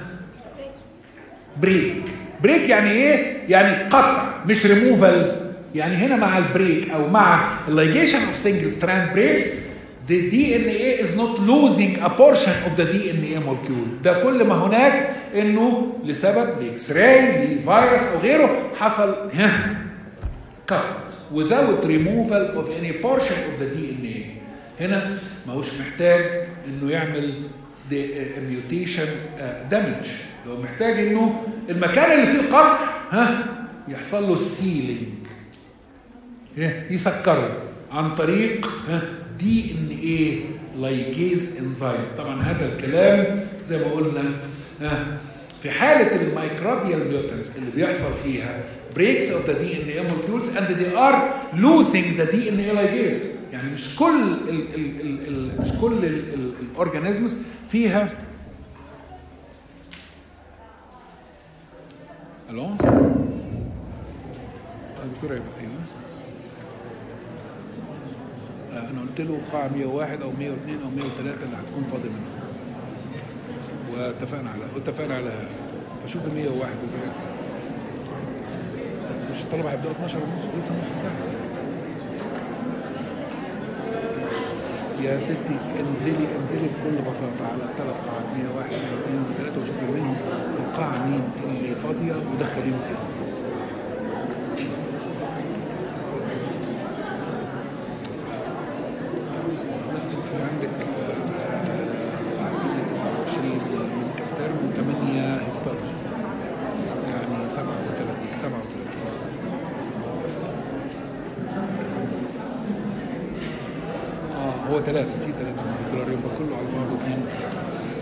بريك بريك يعني ايه؟ يعني قطع مش ريموفال يعني هنا مع البريك او مع الليجيشن اوف سنجل ستراند بريكس the DNA is not losing a portion of the DNA molecule ده كل ما هناك انه لسبب لاكس راي لفيروس او غيره حصل ها cut without removal of any portion of the DNA هنا ما هوش محتاج انه يعمل ميوتيشن دامج هو محتاج انه المكان اللي فيه القطع ها يحصل له سيلينج يسكره عن طريق دي ان ايه لايجيز انزيم طبعا هذا الكلام زي ما قلنا في حالة الميكروبيال ميوتنس اللي بيحصل فيها breaks of the DNA molecules and they are losing the DNA ligase يعني مش كل ال ال ال ال مش كل الاورجانيزمز فيها الو دكتور ايوه انا قلت له قاعه 101 او 102 او 103 اللي هتكون فاضي منها واتفقنا على اتفقنا على فشوف ال 101 ازاي مش الطلبه هيبداوا 12 ونص لسه نص ساعه يا ستي انزلي انزلي بكل بساطه على الثلاث قاعات 101 102 و3 وشوفي منهم القاعه مين اللي فاضيه ودخليهم فيها بس عندك 29 ميديكال تيرم و8 هيستولوجي يعني 37 37 اه هو ثلاثة في ثلاثة مولكيولار يبقى كله على بعضه اثنين وثلاثة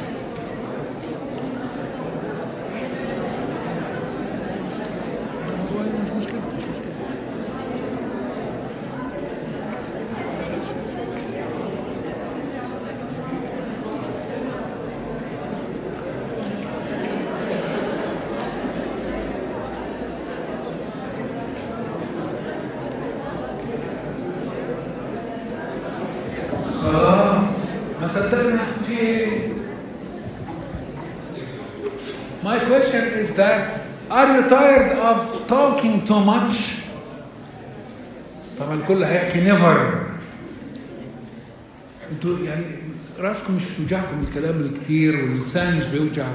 هو مش مشكلة مش مشكلة خلاص ما صدقنا في ايه My question is that are you tired of talking too much? طبعا الكل هيحكي never انتوا يعني راسكم مش بتوجعكم الكلام الكتير واللسان مش بيوجع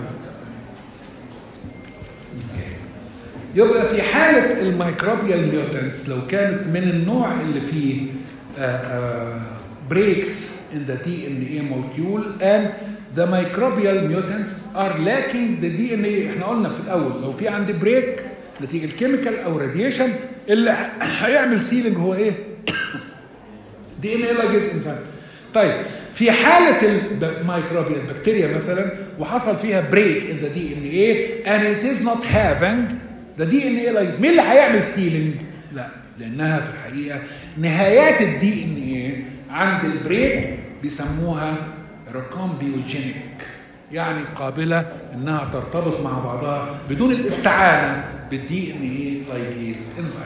أوكي. يبقى في حالة الميكروبيال ميوتنتس لو كانت من النوع اللي فيه بريكس in the DNA molecule and the microbial mutants are lacking the DNA احنا قلنا في الاول لو في عندي بريك نتيجة الكيميكال او راديشن اللي هيعمل سيلينج هو ايه؟ دي ان اي لايجيز انزيم طيب في حالة الميكروبيال بكتيريا مثلا وحصل فيها بريك in the DNA and it is not having the DNA لايجيز مين اللي هيعمل سيلينج؟ لا لانها في الحقيقة نهايات الدي ان اي عند البريك بيسموها ريكومبيوجينيك يعني قابلة انها ترتبط مع بعضها بدون الاستعانة بالدي ان اي لايجيز انزيم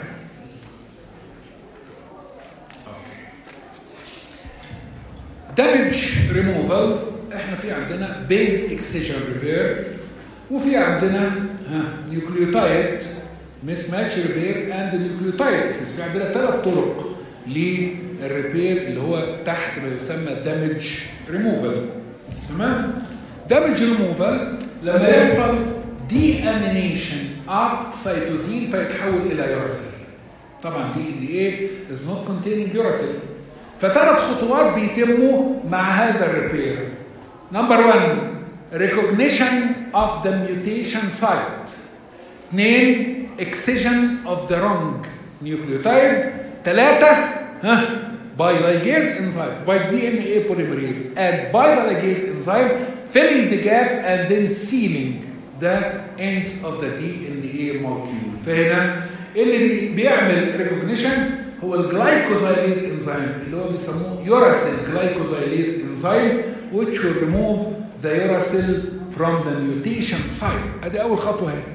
دامج ريموفال احنا في عندنا بيز اكسجن ريبير وفي عندنا ها نيوكليوتايد مس ماتش ريبير اند نيوكليوتايد اكسس في عندنا ثلاث طرق للريبير اللي هو تحت ما يسمى دامج ريموفال تمام دامج ريموفال لما يحصل دي امينيشن اوف سيتوزين فيتحول الى يوراسيل طبعا دي ان ايه از نوت containing يوراسيل فثلاث خطوات بيتموا مع هذا الريبير نمبر 1 recognition of the mutation site اثنين excision of the wrong nucleotide ثلاثة ها by ligase enzyme by DNA polymerase and by the ligase enzyme filling the gap and then sealing the ends of the DNA molecule فهنا اللي بي- بيعمل recognition هو الجلايكوزايليز انزيم اللي هو بيسموه يوراسيل جلايكوزايليز انزيم which will remove the uracil from the mutation site ادي اول خطوه اهي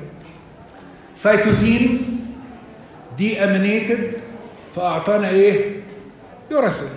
سيتوزين دي امينيتد فاعطانا ايه يوراسيل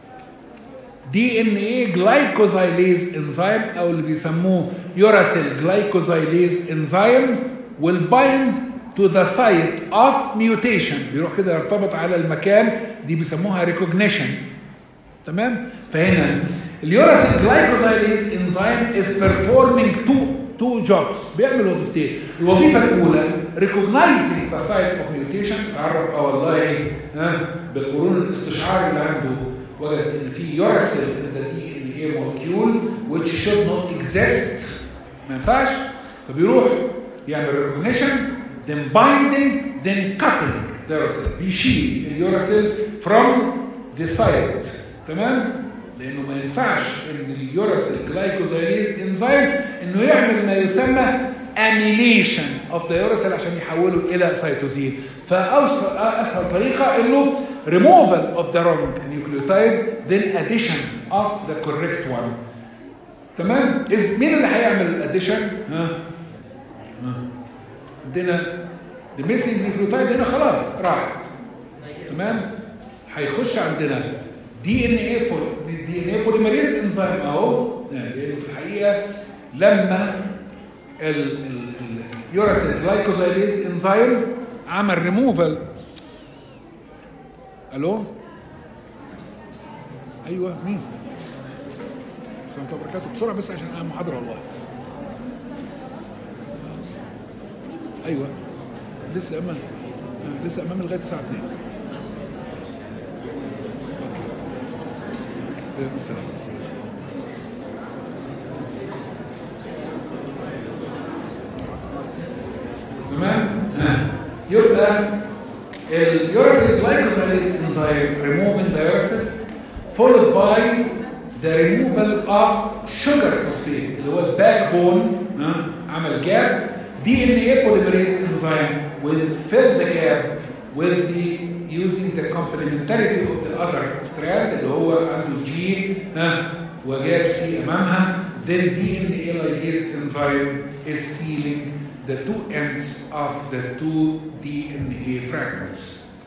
دي ان ايه جلايكوزايليز انزيم او اللي بيسموه يوراسيل جلايكوزايليز انزيم will bind to the site of mutation بيروح كده يرتبط على المكان دي بيسموها recognition تمام فهنا اليوراسيل جلايكوزايليز انزيم is performing two two jobs بيعمل وظيفتين الوظيفه الاولى recognizing the site of mutation اتعرف اه والله ها بالقرون الاستشعار اللي عنده وجد ان في يوراسيل in the DNA molecule which should not exist ما ينفعش فبيروح يعمل recognition then binding then cutting the uracil بيشيل اليوراسيل from the site تمام لانه ما ينفعش ان اليوراسيل جلايكوزايليز انزيم انه يعمل ما يسمى اميليشن اوف ذا يوراسيل عشان يحوله الى سيتوزين فاوسط اسهل طريقه انه removal of the wrong nucleotide then addition of the correct one تمام إذ مين اللي هيعمل الاديشن ها ها عندنا the missing nucleotide هنا خلاص راحت تمام هيخش عندنا دي ان اي دي ان اي بوليمريز انزيم اهو لانه في الحقيقه لما اليوراسيل جلايكوزايليز انزيم عمل ريموفال الو ايوه مين السلام عليكم وبركاته بسرعه بس عشان انا محاضره والله ايوه لسه امام لسه امام لغايه الساعه 2 أوكي. بالسلامه بالسلامه تمام آه. يبقى اليوراسيل glycosylase enzyme removing the uracil followed by the removal of sugar phosphate اللي هو الباك بون عمل جاب دي ان اي polymerase enzyme will fill the gap with the using the complementarity of the other strand اللي هو عنده جي ها وجاب سي امامها then DNA ligase enzyme is sealing the two ends of the two DNA fragments.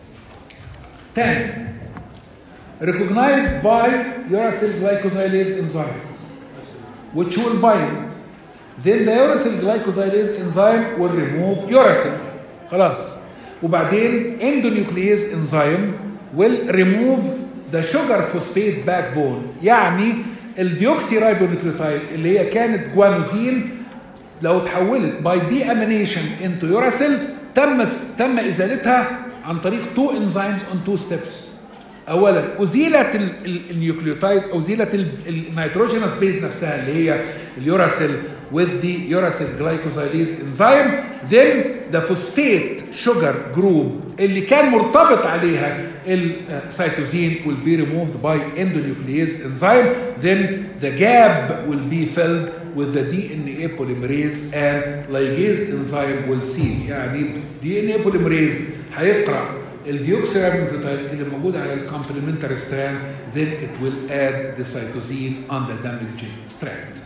10. Recognized by uracil glycosylase enzyme, which will bind. Then the uracil glycosylase enzyme will remove uracil. خلاص. وبعدين endonuclease enzyme will remove the sugar phosphate backbone. يعني الديوكسي رايبونيوكليوتايد اللي هي كانت جوانوزين لو اتحولت باي دي امينيشن انتو يوراسيل تم تم ازالتها عن طريق تو انزيمز اون تو ستيبس اولا ازيلت ال- ال- النيوكليوتايد ازيلت ال- ال- النيتروجينوس بيز نفسها اللي هي اليوراسيل with the uracil glycosylase enzyme then the phosphate sugar group اللي كان مرتبط عليها السيتوزين will be removed by endonuclease enzyme then the gap will be filled with the DNA polymerase and ligase enzyme will seal يعني DNA polymerase هيقرأ الديوكسيرابنوكليوتايد اللي موجود على الكومبلمنتري ستراند then it will add the cytosine on the damaged strand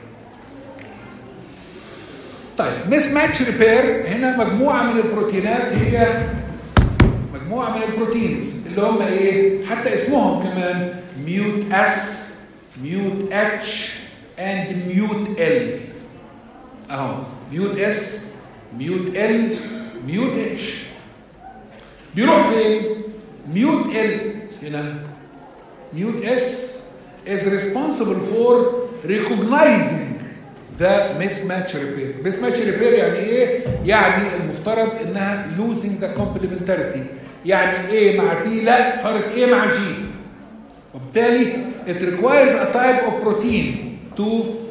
طيب مس ماتش ريبير هنا مجموعه من البروتينات هي مجموعه من البروتينز اللي هم ايه حتى اسمهم كمان ميوت اس ميوت اتش اند ميوت ال اهو ميوت اس ميوت ال ميوت اتش بيروح فين ميوت ال هنا ميوت اس is responsible for recognizing the mismatch repair mismatch repair يعني ايه يعني المفترض انها losing the complementarity يعني ايه مع تي لا صارت ايه مع جي وبالتالي it requires a type of protein to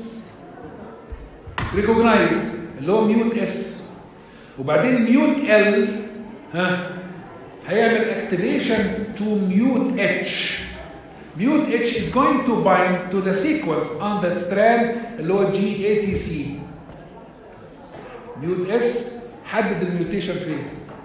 recognize اللي هو ميوت اس وبعدين ميوت ال ها هيعمل activation to mute H mute H is going to bind to the sequence on that strand اللي هو GATC mute S حدد الميوتيشن فين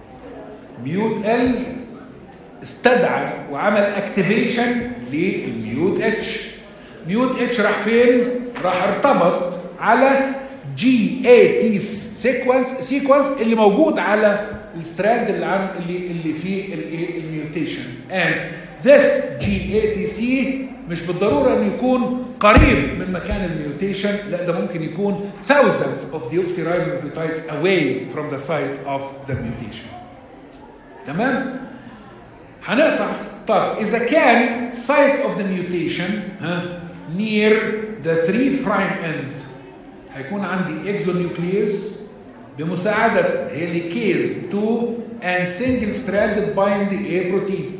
ميوت ال استدعى وعمل اكتيفيشن للميوت اتش ميوت اتش راح فين راح ارتبط على جي اي تي سيكونس سيكونس اللي موجود على الستراند اللي عن اللي اللي فيه الايه الميوتيشن and this جي اي تي سي مش بالضروره انه يكون قريب من مكان الميوتيشن لا ده ممكن يكون thousands of deoxyribonucleotides away from the site of the mutation تمام هنقطع طب اذا كان site of the mutation ها near the 3 prime end هيكون عندي اكزونيوكليز بمساعدة هيليكيز 2 and single stranded bind A protein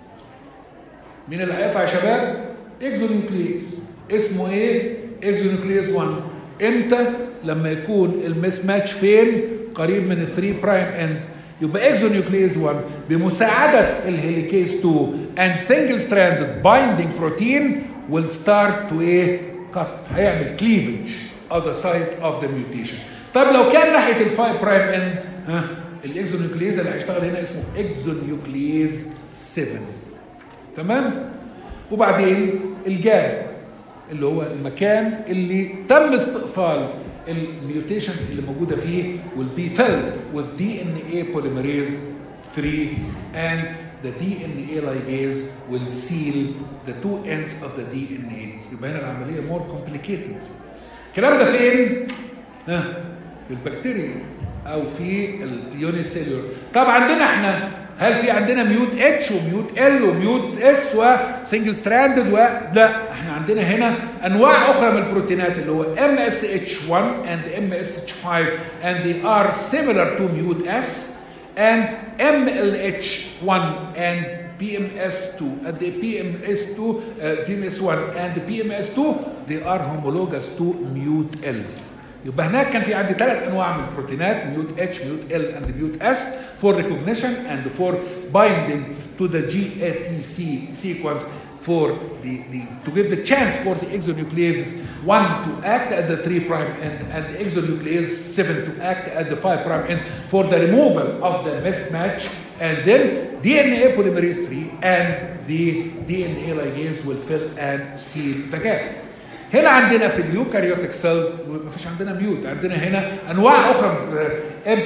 مين اللي هيقطع يا شباب؟ اكزونيوكليز اسمه ايه؟ اكزونيوكليز 1 امتى؟ لما يكون المس ماتش فين؟ قريب من ال 3 برايم اند يبقى اكزونيوكليز 1 بمساعدة الهيليكيز 2 and single stranded binding protein will start to ايه؟ cut هيعمل cleavage of the site of the mutation طب لو كان ناحيه الفايف برايم اند ها الاكزونيوكليز اللي هيشتغل هنا اسمه اكزونيوكليز 7 تمام وبعدين الجاب اللي هو المكان اللي تم استئصال الميوتيشنز اللي موجوده فيه will be filled with DNA polymerase 3 and the DNA ligase will seal the two ends of the DNA يبقى هنا العمليه more complicated الكلام ده فين؟ ها في البكتيريا او في اليونيسيلولر طب عندنا احنا هل في عندنا ميوت اتش وميوت ال وميوت اس وسنجل ستراندد و لا احنا عندنا هنا انواع اخرى من البروتينات اللي هو ام اس اتش 1 and ام اس اتش 5 and they are similar to mute s and MLH1 and PMS2 and the PMS2 uh, PMS1 and the PMS2 they are homologous to mute L يبقى هناك كان في عندي ثلاث انواع من البروتينات ميوت اتش ميوت ال اند ميوت اس for recognition and for binding to the GATC sequence for the, the to give the chance for the exonucleases 1 to act at the 3 prime end and the exonuclease 7 to act at the 5 prime end for the removal of the mismatch and then DNA polymerase 3 and the DNA ligase will fill and seal the gap هنا عندنا في اليوكاريوتيك سيلز مفيش عندنا ميوت عندنا هنا انواع اخرى ام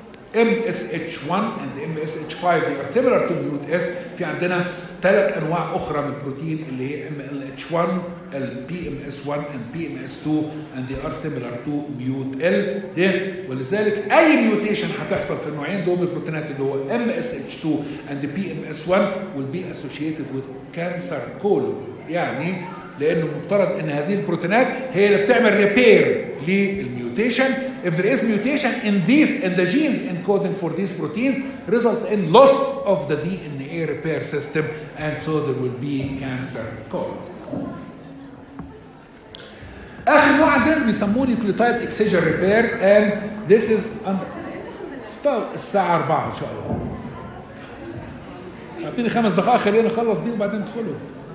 MSH1 and MSH5 they are similar to mute S في عندنا ثلاث انواع اخرى من البروتين اللي هي MLH1 ال PMS1 and PMS2 and they are similar to mute L ده ولذلك اي ميوتيشن هتحصل في النوعين دول من البروتينات اللي هو MSH2 and PMS1 will be associated with cancer colon يعني لانه المفترض ان هذه البروتينات هي اللي بتعمل ريبير للميوتيشن if there is mutation in these in the genes encoding for these proteins result in loss of the DNA repair system and so there will be cancer caused اخر نوع عندنا بيسموه نيوكليوتايد اكسجن ريبير and this is under الساعة 4 إن شاء الله. اعطيني خمس دقائق خلينا نخلص دي وبعدين ندخلوا.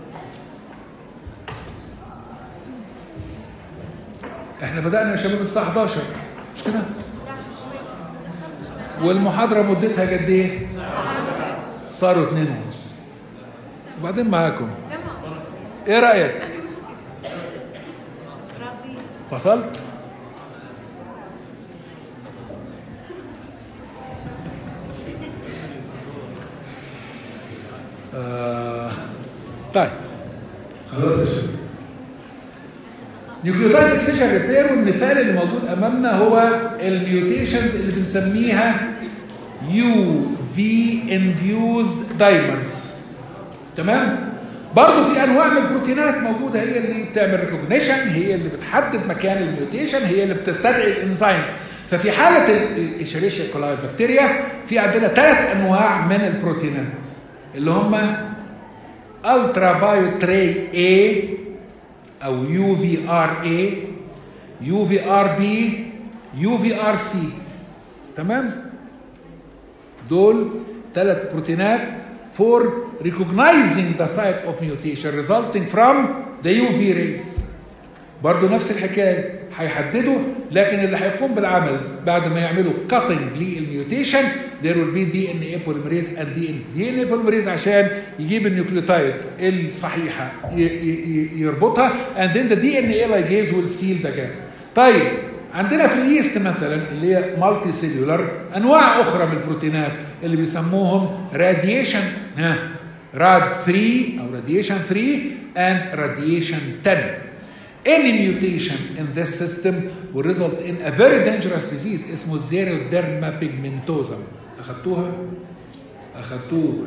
احنا بدأنا يا شباب الساعة 11 مش كده؟ والمحاضرة مدتها قد ايه؟ صاروا اتنين ونص. وبعدين معاكم. ايه رأيك؟ راضي فصلت؟ آه طيب خلاص يا شباب نيوكليوتايد اكسجن ريبير والمثال اللي موجود امامنا هو الميوتيشنز اللي بنسميها يو في انديوزد دايمرز تمام برضه في انواع من البروتينات موجوده هي اللي بتعمل ريكوجنيشن هي اللي بتحدد مكان الميوتيشن هي اللي بتستدعي الانزيمز ففي حاله الاشيريشيا كولاي بكتيريا في عندنا ثلاث انواع من البروتينات اللي هم الترا فايوت ري اي او يو في ار اي يو في ار بي يو في ار سي تمام دول ثلاث بروتينات for recognizing the site of mutation resulting from the UV rays برضه نفس الحكايه هيحددوا لكن اللي هيقوم بالعمل بعد ما يعملوا cutting للميوتيشن there will be DNA polymerase and DNA, DNA polymerase عشان يجيب النيوكليوتايد الصحيحه ي- ي- ي- يربطها and then the DNA ligase will seal the gap. طيب عندنا في اليست مثلا اللي هي مالتي سيلولر انواع اخرى من البروتينات اللي بيسموهم راديشن ها راد 3 او راديشن 3 and radiation 10 Any mutation in this system will result in a very dangerous disease اسمه xeroderma pigmentosum اخدتوها؟ اخدتوه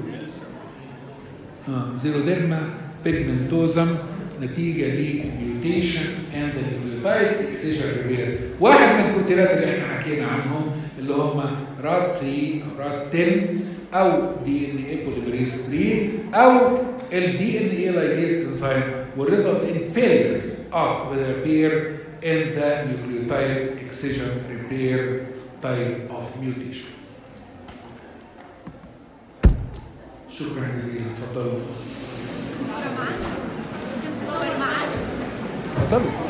اه xeroderma pigmentosum نتيجه للميوتيشن اند النيوكليوتايد اكسجن ريبير واحد من البروتينات اللي احنا حكينا عنهم اللي هم راد 3 او راد 10 او دي ان اي بوليمريز 3 او الدي ان اي لايجيز انزيم will result in failure of the repair in the nucleotide excision repair type of mutation. شكرا جزيلا تفضلوا معاك ممكن تصور معاك تفضلوا